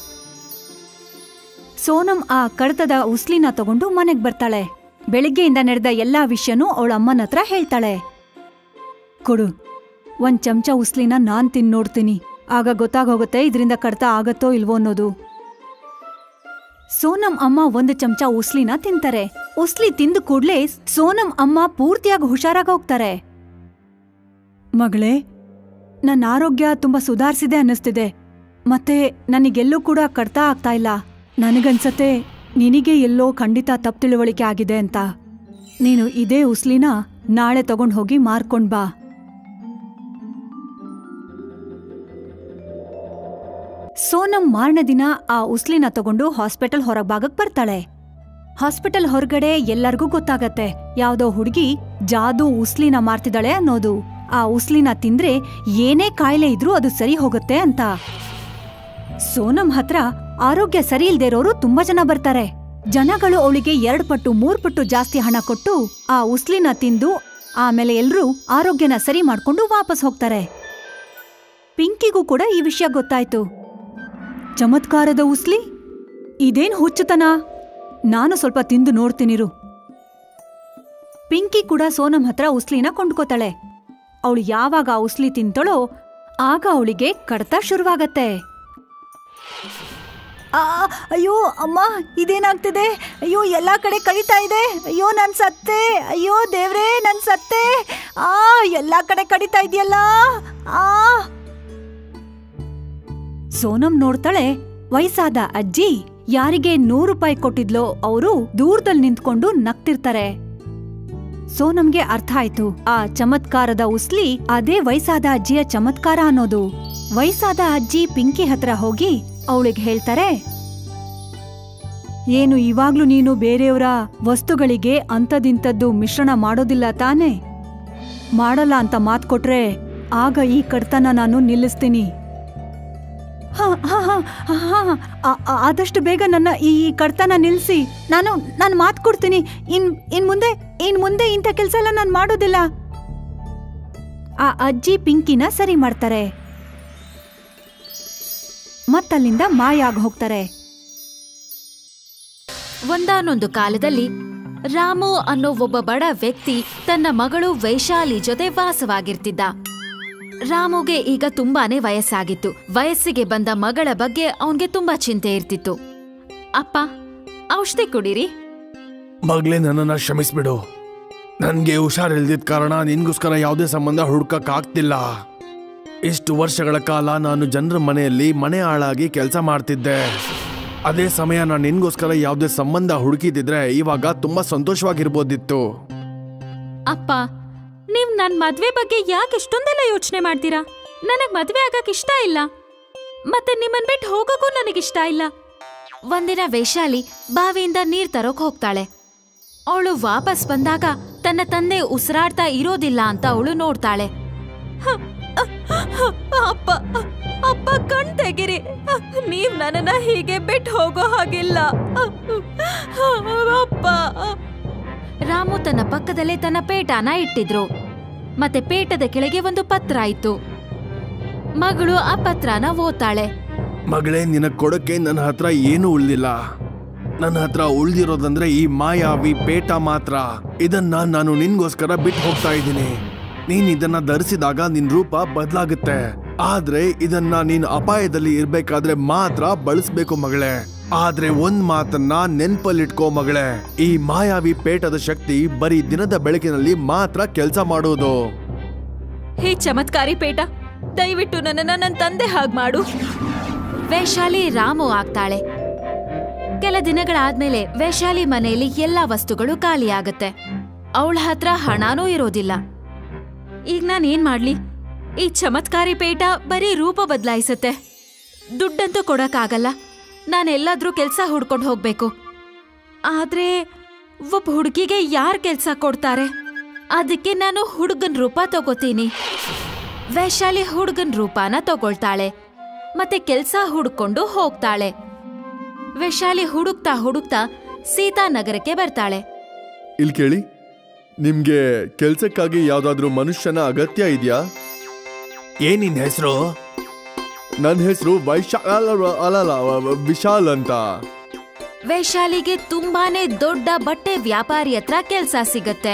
ಸೋನಂ ಆ ಕಡತದ ಉಸ್ಲಿನ ತಗೊಂಡು ಮನೆಗ್ ಬರ್ತಾಳೆ ಬೆಳಿಗ್ಗೆಯಿಂದ ನಡೆದ ಎಲ್ಲಾ ವಿಷಯನೂ ಅವಳ ಅಮ್ಮನ ಹತ್ರ ಹೇಳ್ತಾಳೆ ಕೊಡು ಒಂದ್ ಚಮಚ ಉಸ್ಲಿನ ನಾನ್ ತಿನ್ ನೋಡ್ತೀನಿ ಆಗ ಗೊತ್ತಾಗೋಗುತ್ತೆ ಇದರಿಂದ ಕಡ್ತ ಆಗತ್ತೋ ಇಲ್ವೋ ಅನ್ನೋದು ಸೋನಂ ಅಮ್ಮ ಒಂದು ಚಮಚ ಉಸ್ಲಿನ ತಿಂತಾರೆ ಉಸ್ಲಿ ತಿಂದ ಕೂಡ್ಲೆ ಸೋನಂ ಅಮ್ಮ ಪೂರ್ತಿಯಾಗಿ ಹುಷಾರಾಗಿ ಹೋಗ್ತಾರೆ ಮಗಳೇ ನನ್ನ ಆರೋಗ್ಯ ತುಂಬಾ ಸುಧಾರಿಸಿದೆ ಅನ್ನಿಸ್ತಿದೆ ಮತ್ತೆ ನನಗೆಲ್ಲೂ ಕೂಡ ಕಡ್ತಾ ಆಗ್ತಾ ಇಲ್ಲ ನನಗನ್ಸತ್ತೆ ನಿನಗೆ ಎಲ್ಲೋ ಖಂಡಿತ ತಪ್ಪು ತಿಳುವಳಿಕೆ ಆಗಿದೆ ಅಂತ ನೀನು ಇದೇ ಉಸ್ಲಿನ ನಾಳೆ ತಗೊಂಡ್ ಹೋಗಿ ಮಾರ್ಕೊಂಡ್ ಬಾ ಸೋನಂ ಮಾರನೇ ದಿನ ಆ ಉಸ್ಲಿನ ತಗೊಂಡು ಹಾಸ್ಪಿಟಲ್ ಹೊರಭಾಗಕ್ ಬರ್ತಾಳೆ ಹಾಸ್ಪಿಟಲ್ ಹೊರಗಡೆ ಎಲ್ಲರಿಗೂ ಗೊತ್ತಾಗತ್ತೆ ಯಾವ್ದೋ ಹುಡುಗಿ ಜಾದು ಉಸ್ಲಿನ ಮಾರ್ತಿದ್ದಾಳೆ ಅನ್ನೋದು ಆ ಉಸ್ಲಿನ ತಿಂದ್ರೆ ಏನೇ ಕಾಯಿಲೆ ಇದ್ರೂ ಅದು ಸರಿ ಹೋಗುತ್ತೆ ಅಂತ ಸೋನಂ ಹತ್ರ ಆರೋಗ್ಯ ಸರಿ ಇಲ್ದೇ ಇರೋರು ತುಂಬಾ ಜನ ಬರ್ತಾರೆ ಜನಗಳು ಅವಳಿಗೆ ಎರಡ್ ಪಟ್ಟು ಮೂರ್ ಪಟ್ಟು ಜಾಸ್ತಿ ಹಣ ಕೊಟ್ಟು ಆ ಉಸ್ಲಿನ ತಿಂದು ಆಮೇಲೆ ಎಲ್ರೂ ಆರೋಗ್ಯನ ಸರಿ ಮಾಡ್ಕೊಂಡು ವಾಪಸ್ ಹೋಗ್ತಾರೆ ಪಿಂಕಿಗೂ ಕೂಡ ಈ ವಿಷಯ ಗೊತ್ತಾಯ್ತು ಚಮತ್ಕಾರದ ಉಸ್ಲಿ ಇದೇನ್ ಹುಚ್ಚುತನ ನಾನು ಸ್ವಲ್ಪ ತಿಂದು ನೋಡ್ತೀನಿರು ಪಿಂಕಿ ಕೂಡ ಸೋನಂ ಹತ್ರ ಉಸ್ಲಿನ ಕೊಂಡ್ಕೋತಾಳೆ ಅವಳು ಯಾವಾಗ ಆ ಉಸ್ಲಿ ತಿಂತಾಳೋ ಆಗ ಅವಳಿಗೆ ಕಡ್ತ ಶುರುವಾಗತ್ತೆ ಆ ಅಯ್ಯೋ ಅಮ್ಮ ಇದೇನಾಗ್ತಿದೆ ಅಯ್ಯೋ ಎಲ್ಲಾ ಕಡೆ ಕಡಿತಾ ಇದೆ ಅಯ್ಯೋ ನನ್ ಸತ್ತೆ ಅಯ್ಯೋ ದೇವ್ರೇ ನನ್ ಸತ್ತೆ ಆ ಎಲ್ಲಾ ಕಡೆ ಕಡಿತಾ ಇದೆಯಲ್ಲ ಆ ಸೋನಂ ನೋಡ್ತಾಳೆ ವಯಸ್ಸಾದ ಅಜ್ಜಿ ಯಾರಿಗೆ ನೂರು ರೂಪಾಯಿ ಕೊಟ್ಟಿದ್ಲೋ ಅವರು ದೂರದಲ್ಲಿ ನಿಂತ್ಕೊಂಡು ನಗ್ತಿರ್ತಾರೆ ಸೋನಂಗೆ ಅರ್ಥ ಆಯ್ತು ಆ ಚಮತ್ಕಾರದ ಉಸ್ಲಿ ಅದೇ ವಯಸ್ಸಾದ ಅಜ್ಜಿಯ ಚಮತ್ಕಾರ ಅನ್ನೋದು ವಯಸ್ಸಾದ ಅಜ್ಜಿ ಪಿಂಕಿ ಹತ್ರ ಹೋಗಿ ಅವಳಿಗೆ ಹೇಳ್ತಾರೆ ಏನು ಇವಾಗ್ಲೂ ನೀನು ಬೇರೆಯವರ ವಸ್ತುಗಳಿಗೆ ಅಂಥದಿಂಥದ್ದು ಮಿಶ್ರಣ ಮಾಡೋದಿಲ್ಲ ತಾನೇ ಮಾಡಲ್ಲ ಅಂತ ಮಾತ್ ಕೊಟ್ರೆ ಆಗ ಈ ಕಡ್ತನ ನಾನು ನಿಲ್ಲಿಸ್ತೀನಿ ಹ, ಹ, ಹ, ಹ, ಹ. ಆ- ಆ- ಆದಷ್ಟು ಬೇಗ ನನ್ನ ಈ ಈ ಕಡ್ತನ ನಿಲ್ಸಿ ನಾನು ನಾನು ಮಾತು ಕೊಡ್ತೀನಿ ಇನ್ ಇನ್ ಮುಂದೆ ಇನ್ ಮುಂದೆ ಇಂಥ ಕೆಲಸ ಎಲ್ಲ ನಾನು ಮಾಡೋದಿಲ್ಲ ಆ ಅಜ್ಜಿ ಪಿಂಕಿನ ಸರಿ ಮಾಡ್ತಾರೆ ಮತ್ತಲ್ಲಿಂದ ಮಾಯ ಆಗ್ ಹೋಗ್ತಾರೆ ಒಂದಾನೊಂದು ಕಾಲದಲ್ಲಿ ರಾಮು ಅನ್ನೋ ಒಬ್ಬ ಬಡ ವ್ಯಕ್ತಿ ತನ್ನ ಮಗಳು ವೈಶಾಲಿ ಜೊತೆ ವಾಸವಾಗಿರ್ತಿದ್ದ ರಾಮುಗೆ ಈಗ ತುಂಬಾನೇ ವಯಸ್ಸಾಗಿತ್ತು ವಯಸ್ಸಿಗೆ ಬಂದ ಮಗಳ ಬಗ್ಗೆ ಅವನ್ಗೆ ತುಂಬಾ ಚಿಂತೆ ಇರ್ತಿತ್ತು ಅಪ್ಪ ಔಷಧಿ ಕುಡೀರಿ ಮಗಳೇ ನನ್ನನ್ನು ಕ್ಷಮಿಸ್ಬಿಡು ನನಗೆ ಹುಷಾರಿಲ್ದಿದ್ದ ಕಾರಣ ನಿನ್ಗೋಸ್ಕರ ಯಾವುದೇ ಸಂಬಂಧ ಹುಡ್ಕಕ್ ಆಗ್ತಿಲ್ಲ ಇಷ್ಟು ವರ್ಷಗಳ ಕಾಲ ನಾನು ಜನರ ಮನೆಯಲ್ಲಿ ಮನೆ ಹಾಳಾಗಿ ಕೆಲಸ ಮಾಡ್ತಿದ್ದೆ ಅದೇ ಸಮಯ ನಾನು ನಿನ್ಗೋಸ್ಕರ ಯಾವುದೇ ಸಂಬಂಧ ಹುಡುಕಿದಿದ್ರೆ ಇವಾಗ ತುಂಬಾ ಸಂತೋಷವಾಗಿರ್ಬೋದಿತ್ತು ಅಪ್ಪ ನೀವ್ ನನ್ ಮದ್ವೆ ಬಗ್ಗೆ ಯಾಕೆ ಇಷ್ಟೊಂದೆಲ್ಲ ಯೋಚನೆ ಮಾಡ್ತೀರಾ ನನಗ್ ಮದ್ವೆ ಆಗಕ್ ಇಷ್ಟ ಇಲ್ಲ ಮತ್ತೆ ನಿಮ್ಮನ್ ಬಿಟ್ಟು ಹೋಗಕ್ಕೂ ನನಗಿಷ್ಟ ಇಲ್ಲ ಒಂದಿನ ವೈಶಾಲಿ ಬಾವಿಯಿಂದ ನೀರ್ ತರೋಕ್ ಹೋಗ್ತಾಳೆ ಅವಳು ವಾಪಸ್ ಬಂದಾಗ ತನ್ನ ತಂದೆ ಉಸಿರಾಡ್ತಾ ಇರೋದಿಲ್ಲ ಅಂತ ಅವಳು ನೋಡ್ತಾಳೆ ಅಪ್ಪ ಅಪ್ಪ ಕಣ್ ತೆಗಿರಿ ನೀವ್ ನನ್ನನ್ನ ಹೀಗೆ ಬಿಟ್ಟು ಹೋಗೋ ಹಾಗಿಲ್ಲ ಅಪ್ಪ ರಾಮು ತನ್ನ ಪಕ್ಕದಲ್ಲೇ ತನ್ನ ಪೇಟನ ಇಟ್ಟಿದ್ರು ಮತ್ತೆ ಪೇಟದ ಕೆಳಗೆ ಒಂದು ಪತ್ರ ಇತ್ತು ಮಗಳು ಆ ಪತ್ರನ ಓದ್ತಾಳೆ ಮಗಳೇ ನಿನಗ್ ಕೊಡಕ್ಕೆ ನನ್ನ ಹತ್ರ ಏನೂ ಉಳ್ದಿಲ್ಲ ನನ್ನ ಹತ್ರ ಉಳ್ದಿರೋದಂದ್ರೆ ಈ ಮಾಯಾವಿ ಪೇಟ ಮಾತ್ರ ಇದನ್ನ ನಾನು ನಿನ್ಗೋಸ್ಕರ ಬಿಟ್ಟು ಹೋಗ್ತಾ ಇದ್ದೀನಿ ನೀನ್ ಇದನ್ನ ಧರಿಸಿದಾಗ ನಿನ್ ರೂಪ ಬದಲಾಗುತ್ತೆ ಆದ್ರೆ ಇದನ್ನ ನೀನ್ ಅಪಾಯದಲ್ಲಿ ಇರ್ಬೇಕಾದ್ರೆ ಮಾತ್ರ ಬಳಸ್ಬೇಕು ಮಗಳೇ ಆದ್ರೆ ಒಂದ್ ಮಾತನ್ನ ನೆನ್ಪಲ್ಲಿಟ್ಕೋ ಮಗಳೇ ಈ ಮಾಯಾವಿ ಪೇಟದ ಶಕ್ತಿ ಬರೀ ದಿನದ ಬೆಳಕಿನಲ್ಲಿ ಮಾತ್ರ ಕೆಲಸ ಮಾಡೋದು ಹೇ ಚಮತ್ಕಾರಿ ಪೇಟ ದಯವಿಟ್ಟು ನನ್ನನ್ನ ನನ್ನ ತಂದೆ ಹಾಗ್ ಮಾಡು ವೈಶಾಲಿ ರಾಮು ಆಗ್ತಾಳೆ ಕೆಲ ದಿನಗಳಾದ್ಮೇಲೆ ವೈಶಾಲಿ ಮನೆಯಲ್ಲಿ ಎಲ್ಲಾ ವಸ್ತುಗಳು ಖಾಲಿಯಾಗತ್ತೆ ಅವಳ ಹತ್ರ ಹಣನೂ ಇರೋದಿಲ್ಲ ಈಗ ನಾನ್ ಏನ್ ಮಾಡ್ಲಿ ಈ ಚಮತ್ಕಾರಿ ಪೇಟ ಬರೀ ರೂಪ ಬದಲಾಯಿಸತ್ತೆ ದುಡ್ಡಂತೂ ಕೊಡಕ್ಕಾಗಲ್ಲ ನಾನೆಲ್ಲಾದ್ರೂ ಕೆಲ್ಸ ಹುಡ್ಕೊಂಡು ಹೋಗ್ಬೇಕು ಆದ್ರೆ ಒಬ್ಬ ಹುಡುಗಿಗೆ ಯಾರ್ ಕೆಲ್ಸ ಕೊಡ್ತಾರೆ ಅದಕ್ಕೆ ನಾನು ಹುಡುಗನ್ ರೂಪ ತಗೋತೀನಿ ವೈಶಾಲಿ ಹುಡುಗನ್ ರೂಪಾನ ತಗೊಳ್ತಾಳೆ ಮತ್ತೆ ಕೆಲ್ಸ ಹುಡ್ಕೊಂಡು ಹೋಗ್ತಾಳೆ ವೈಶಾಲಿ ಹುಡುಕ್ತಾ ಹುಡುಕ್ತಾ ಸೀತಾನಗರಕ್ಕೆ ಬರ್ತಾಳೆ ಇಲ್ಲಿ ಕೇಳಿ ನಿಮ್ಗೆ ಕೆಲ್ಸಕ್ಕಾಗಿ ಯಾವ್ದಾದ್ರು ಮನುಷ್ಯನ ಅಗತ್ಯ ಇದೆಯಾ ಏನಿನ್ ಹೆಸರು ನನ್ನ ಹೆಸರು ವೈಶಾಲ್ ಅಲ್ಲಲ್ಲ ವಿಶಾಲ್ ಅಂತ ವೈಶಾಲಿಗೆ ತುಂಬಾನೇ ದೊಡ್ಡ ಬಟ್ಟೆ ವ್ಯಾಪಾರಿ ಹತ್ರ ಕೆಲ್ಸ ಸಿಗತ್ತೆ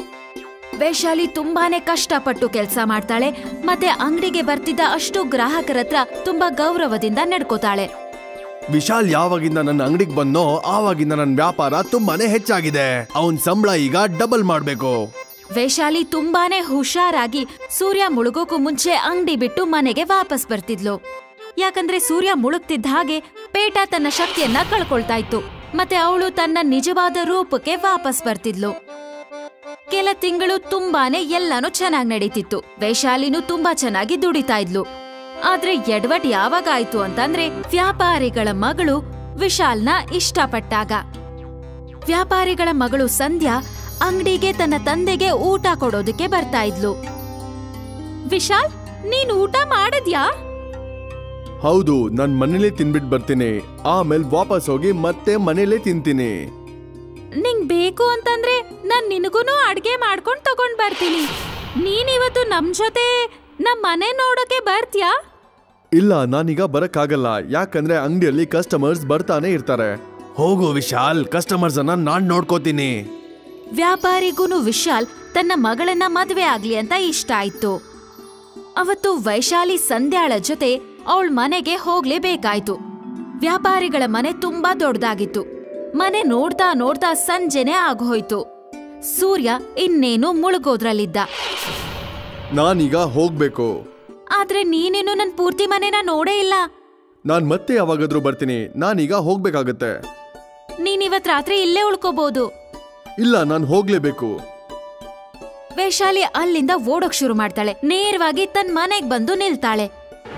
ವೈಶಾಲಿ ತುಂಬಾನೇ ಕಷ್ಟಪಟ್ಟು ಕೆಲ್ಸ ಮಾಡ್ತಾಳೆ ಮತ್ತೆ ಅಂಗಡಿಗೆ ಬರ್ತಿದ್ದ ಅಷ್ಟು ಗ್ರಾಹಕರ ಹತ್ರ ತುಂಬಾ ಗೌರವದಿಂದ ನಡ್ಕೋತಾಳೆ ವಿಶಾಲ್ ಯಾವಾಗಿಂದ ನನ್ನ ಅಂಗಡಿಗೆ ಬಂದೋ ಆವಾಗಿಂದ ನನ್ನ ವ್ಯಾಪಾರ ತುಂಬಾನೇ ಹೆಚ್ಚಾಗಿದೆ ಅವನ್ ಸಂಬಳ ಈಗ ಡಬಲ್ ಮಾಡ್ಬೇಕು ವೈಶಾಲಿ ತುಂಬಾನೇ ಹುಷಾರಾಗಿ ಸೂರ್ಯ ಮುಳುಗೋಕು ಮುಂಚೆ ಅಂಗಡಿ ಬಿಟ್ಟು ಮನೆಗೆ ವಾಪಸ್ ಬರ್ತಿದ್ಲು ಯಾಕಂದ್ರೆ ಸೂರ್ಯ ಮುಳುಗ್ತಿದ್ದ ಹಾಗೆ ಪೇಟ ತನ್ನ ಶಕ್ತಿಯನ್ನ ಕಳ್ಕೊಳ್ತಾ ಇತ್ತು ಮತ್ತೆ ಅವಳು ತನ್ನ ನಿಜವಾದ ರೂಪಕ್ಕೆ ವಾಪಸ್ ಬರ್ತಿದ್ಲು ಕೆಲ ತಿಂಗಳು ತುಂಬಾನೇ ಎಲ್ಲಾನು ಚೆನ್ನಾಗ್ ನಡೀತಿತ್ತು ವೈಶಾಲಿನೂ ತುಂಬಾ ಚೆನ್ನಾಗಿ ದುಡಿತಾ ಇದ್ಲು ಆದ್ರೆ ಎಡವಟ್ ಯಾವಾಗ ಆಯ್ತು ಅಂತಂದ್ರೆ ವ್ಯಾಪಾರಿಗಳ ಮಗಳು ವಿಶಾಲ್ನ ಇಷ್ಟಪಟ್ಟಾಗ ವ್ಯಾಪಾರಿಗಳ ಮಗಳು ಸಂಧ್ಯಾ ಅಂಗಡಿಗೆ ತನ್ನ ತಂದೆಗೆ ಊಟ ಕೊಡೋದಕ್ಕೆ ಬರ್ತಾ ಇದ್ಲು ವಿಶಾಲ್ ನೀನ್ ಊಟ ಮಾಡದ್ಯಾ ಹೌದು ನಾನ್ ಮನೇಲೆ ತಿನ್ಬಿಟ್ ಬರ್ತೀನಿ ಆಮೇಲೆ ವಾಪಸ್ ಹೋಗಿ ಮತ್ತೆ ಮನೇಲೆ ತಿಂತೀನಿ ನಿಂಗ್ ಬೇಕು ಅಂತಂದ್ರೆ ನಾನ್ ನಿನಗೂನು ಅಡ್ಗೆ ಮಾಡ್ಕೊಂಡ್ ತಗೊಂಡ್ ಬರ್ತೀನಿ ನೀನಿವತ್ತು ನಮ್ ಜೊತೆ ನಮ್ ಮನೆ ನೋಡೋಕೆ ಬರ್ತ್ಯಾ ಇಲ್ಲ ನಾನೀಗ ಬರಕ್ಕಾಗಲ್ಲ ಯಾಕಂದ್ರೆ ಅಂಗಡಿಯಲ್ಲಿ ಕಸ್ಟಮರ್ಸ್ ಬರ್ತಾನೆ ಇರ್ತಾರೆ ಹೋಗು ವಿಶಾಲ್ ಕಸ್ಟಮರ್ಸ್ ಅನ್ನ ನಾನ್ ನೋಡ್ಕೋತೀನಿ ವ್ಯಾಪಾರಿಗೂನು ವಿಶಾಲ್ ತನ್ನ ಮಗಳನ್ನ ಮದ್ವೆ ಆಗ್ಲಿ ಅಂತ ಇಷ್ಟ ಆಯ್ತು ಅವತ್ತು ವೈಶಾಲಿ ಸಂಧ್ಯಾಳ ಜೊತೆ ಅವಳ ಮನೆಗೆ ಹೋಗ್ಲೇಬೇಕಾಯ್ತು ವ್ಯಾಪಾರಿಗಳ ಮನೆ ತುಂಬಾ ದೊಡ್ಡದಾಗಿತ್ತು ಮನೆ ನೋಡ್ತಾ ನೋಡ್ತಾ ಸಂಜೆನೆ ಆಗೋಯ್ತು ಸೂರ್ಯ ಇನ್ನೇನು ಮುಳುಗೋದ್ರಲ್ಲಿದ್ದ ನಾನೀಗ ಹೋಗ್ಬೇಕು ಆದ್ರೆ ನೀನೇನು ನನ್ ಪೂರ್ತಿ ಮನೆನ ನೋಡೇ ಇಲ್ಲ ನಾನ್ ಮತ್ತೆ ಯಾವಾಗಾದ್ರೂ ಬರ್ತೀನಿ ನಾನೀಗ ಹೋಗ್ಬೇಕಾಗತ್ತೆ ನೀನಿವತ್ ರಾತ್ರಿ ಇಲ್ಲೇ ಉಳ್ಕೋಬಹುದು ಇಲ್ಲ ನಾನ್ ಹೋಗ್ಲೇಬೇಕು ವೈಶಾಲಿ ಅಲ್ಲಿಂದ ಓಡೋಕ್ ಶುರು ಮಾಡ್ತಾಳೆ ನೇರವಾಗಿ ತನ್ನ ಮನೆಗ್ ಬಂದು ನಿಲ್ತಾಳೆ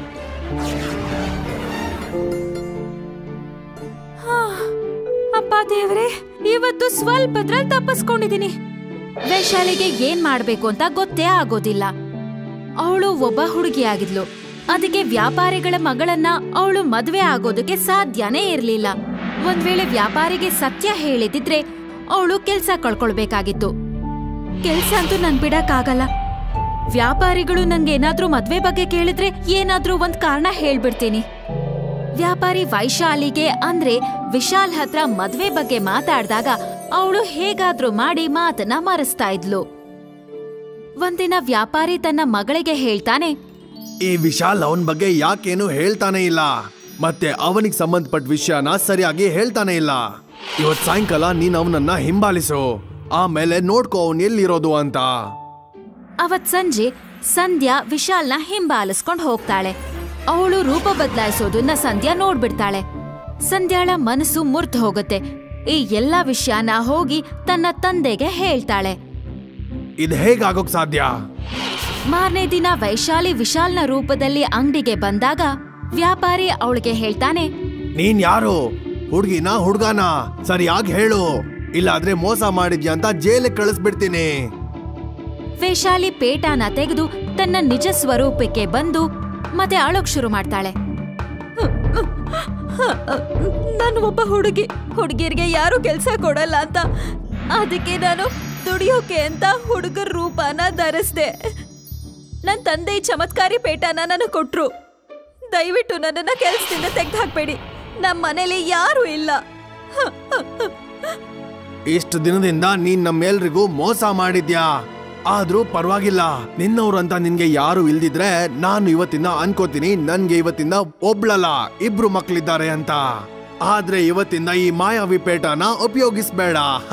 ಹಾ, ಅಪ್ಪ ದೇವ್ರೆ ಇವತ್ತು ಸ್ವಲ್ಪದ್ರಲ್ಲಿ ತಪ್ಪಿಸ್ಕೊಂಡಿದೀನಿ ವೈಶಾಲಿಗೆ ಏನ್ ಮಾಡ್ಬೇಕು ಅಂತ ಗೊತ್ತೇ ಆಗೋದಿಲ್ಲ ಅವಳು ಒಬ್ಬ ಹುಡುಗಿಯಾಗಿದ್ಲು ಅದಕ್ಕೆ ವ್ಯಾಪಾರಿಗಳ ಮಗಳನ್ನ ಅವಳು ಮದ್ವೆ ಆಗೋದಕ್ಕೆ ಸಾಧ್ಯನೇ ಇರ್ಲಿಲ್ಲ ಒಂದ್ ವೇಳೆ ವ್ಯಾಪಾರಿಗೆ ಸತ್ಯ ಹೇಳಿದಿದ್ರೆ ಅವಳು ಕೆಲ್ಸ ಕಳ್ಕೊಳ್ಬೇಕಾಗಿತ್ತು ಕೆಲ್ಸ ಅಂತೂ ನನ್ ಬಿಡಕ್ಕಾಗಲ್ಲ ವ್ಯಾಪಾರಿಗಳು ನನ್ಗೆ ಏನಾದ್ರೂ ಮದ್ವೆ ಬಗ್ಗೆ ಕೇಳಿದ್ರೆ ಏನಾದ್ರೂ ಒಂದ್ ಕಾರಣ ಹೇಳ್ಬಿಡ್ತೀನಿ ವ್ಯಾಪಾರಿ ವೈಶಾಲಿಗೆ ಅಂದ್ರೆ ವಿಶಾಲ್ ಹತ್ರ ಮದ್ವೆ ಬಗ್ಗೆ ಮಾತಾಡ್ದಾಗ ಅವಳು ಹೇಗಾದ್ರೂ ಮಾಡಿ ಮಾತನ್ನ ಮರೆಸ್ತಾ ಇದ್ಲು ಒಂದಿನ ವ್ಯಾಪಾರಿ ತನ್ನ ಮಗಳಿಗೆ ಹೇಳ್ತಾನೆ ಈ ವಿಶಾಲ್ ಅವನ್ ಬಗ್ಗೆ ಯಾಕೇನು ಹೇಳ್ತಾನೆ ಇಲ್ಲ ಮತ್ತೆ ಅವನಿಗೆ ಸಂಬಂಧಪಟ್ಟ ವಿಷಯನ ಸರಿಯಾಗಿ ಹೇಳ್ತಾನೆ ಇಲ್ಲ ಇವತ್ ಸಾಯಂಕಾಲ ನೀನ್ ಅವನನ್ನ ಹಿಂಬಾಲಿಸು ಆಮೇಲೆ ನೋಡ್ಕೋ ಅವನ್ ಎಲ್ಲಿರೋದು ಅಂತ ಅವತ್ ಸಂಜೆ ಸಂಧ್ಯಾ ವಿಶಾಲ್ನ ಹಿಂಬಾಲಿಸ್ಕೊಂಡ್ ಹೋಗ್ತಾಳೆ ಅವಳು ರೂಪ ಬದಲಾಯಿಸೋದನ್ನ ಸಂಧ್ಯಾ ನೋಡ್ಬಿಡ್ತಾಳೆ ಸಂಧ್ಯಾಳ ಮನಸ್ಸು ಮುರ್ತು ಹೋಗುತ್ತೆ ಈ ಎಲ್ಲಾ ವಿಷಯನ ಹೋಗಿ ತನ್ನ ತಂದೆಗೆ ಹೇಳ್ತಾಳೆ ಇದು ಹೇಗಾಗೋಕ್ ಸಾಧ್ಯ ಮಾರನೇ ದಿನ ವೈಶಾಲಿ ವಿಶಾಲ್ನ ರೂಪದಲ್ಲಿ ಅಂಗಡಿಗೆ ಬಂದಾಗ ವ್ಯಾಪಾರಿ ಅವಳಿಗೆ ಹೇಳ್ತಾನೆ ನೀನ್ ಯಾರು ಹುಡ್ಗಿನ ಹುಡ್ಗಾನ ಸರಿಯಾಗಿ ಹೇಳು ಇಲ್ಲಾದ್ರೆ ಮೋಸ ಮಾಡಿದ್ಯಾ ಅಂತ ಜೈಲಿಗೆ ಕಳಿಸ್ಬಿಡ್ತೀನಿ ವೈಶಾಲಿ ಪೇಟಾನ ತೆಗೆದು ತನ್ನ ನಿಜ ಸ್ವರೂಪಕ್ಕೆ ಬಂದು ಮತ್ತೆ ಅಳೋಕ್ ಶುರು ಮಾಡ್ತಾಳೆ ನಾನು ಒಬ್ಬ ಹುಡುಗಿ ಹುಡುಗಿಯರಿಗೆ ಯಾರು ಕೆಲಸ ಕೊಡಲ್ಲ ಅಂತ ಅದಕ್ಕೆ ನಾನು ದುಡಿಯೋಕೆ ಅಂತ ಹುಡುಗರ ರೂಪನ ಧರಿಸ್ದೆ ನನ್ನ ತಂದೆ ಈ ಚಮತ್ಕಾರಿ ಪೇಟನ ನನಗೆ ಕೊಟ್ರು ದಯವಿಟ್ಟು ನನ್ನನ್ನ ಕೆಲಸದಿಂದ ತೆಗೆದು ಹಾಕ್ಬೇಡಿ ನಮ್ಮ ಮನೇಲಿ ಯಾರು ಇಲ್ಲ ಇಷ್ಟು ದಿನದಿಂದ ನೀನ್ ನಮ್ಮೆಲ್ರಿಗೂ ಮೋಸ ಮಾಡಿದ್ಯಾ ಆದ್ರೂ ಪರವಾಗಿಲ್ಲ ನಿನ್ನವ್ರಂತ ನಿನ್ಗೆ ಯಾರು ಇಲ್ದಿದ್ರೆ ನಾನು ಇವತ್ತಿಂದ ಅನ್ಕೋತೀನಿ ನನ್ಗೆ ಇವತ್ತಿಂದ ಒಬ್ಳಲ್ಲ ಇಬ್ರು ಮಕ್ಳಿದ್ದಾರೆ ಅಂತ ಆದ್ರೆ ಇವತ್ತಿಂದ ಈ ಮಾಯಾವಿ ಪೇಟನ ಉಪಯೋಗಿಸ್ಬೇಡ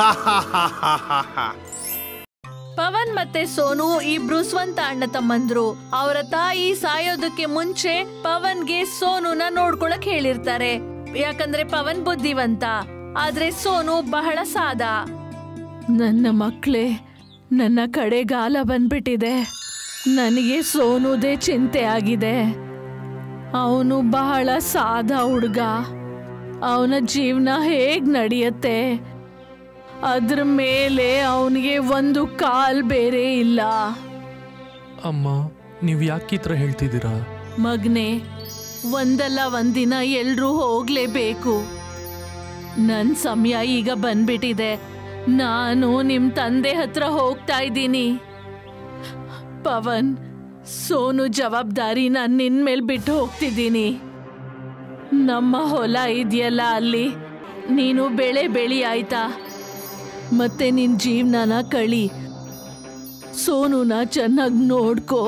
ಪವನ್ ಮತ್ತೆ ಸೋನು ಇಬ್ರು ಸ್ವಂತ ಅಣ್ಣ ತಮ್ಮಂದ್ರು ಅವರ ತಾಯಿ ಸಾಯೋದಕ್ಕೆ ಮುಂಚೆ ಪವನ್ಗೆ ಸೋನುನ ನೋಡ್ಕೊಳಕ್ ಹೇಳಿರ್ತಾರೆ ಯಾಕಂದ್ರೆ ಪವನ್ ಬುದ್ಧಿವಂತ ಆದ್ರೆ ಸೋನು ಬಹಳ ಸಾದ ನನ್ನ ಮಕ್ಳೇ ನನ್ನ ಕಡೆ ಗಾಲ ಬಂದ್ಬಿಟ್ಟಿದೆ ನನಗೆ ಸೋನುದೇ ಚಿಂತೆ ಆಗಿದೆ ಅವನು ಬಹಳ ಸಾದ ಹುಡುಗ ಅವನ ಜೀವನ ಹೇಗ್ ನಡೆಯತ್ತೆ ಅದ್ರ ಮೇಲೆ ಅವನಿಗೆ ಒಂದು ಕಾಲ್ ಬೇರೆ ಇಲ್ಲ ಅಮ್ಮ ನೀವು ಯಾಕೆ ಈ ಥರ ಹೇಳ್ತಿದ್ದೀರಾ ಮಗ್ನೆ ಒಂದಲ್ಲ ಒಂದಿನ ಎಲ್ರೂ ಹೋಗ್ಲೇಬೇಕು ನನ್ ಸಮಯ ಈಗ ಬಂದ್ಬಿಟ್ಟಿದೆ ನಾನು ನಿಮ್ ತಂದೆ ಹತ್ರ ಹೋಗ್ತಾ ಇದ್ದೀನಿ ಪವನ್ ಸೋನು ಜವಾಬ್ದಾರಿ ನಾನು ನಿನ್ ಮೇಲ್ ಬಿಟ್ಟು ಹೋಗ್ತಿದ್ದೀನಿ ನಮ್ಮ ಹೊಲ ಇದೆಯಲ್ಲ ಅಲ್ಲಿ ನೀನು ಬೆಳೆ ಬೆಳಿ ಆಯ್ತಾ ಮತ್ತೆ ನಿನ್ ಜೀವನನ ಕಳಿ ಸೋನುನ ಚೆನ್ನಾಗಿ ನೋಡ್ಕೋ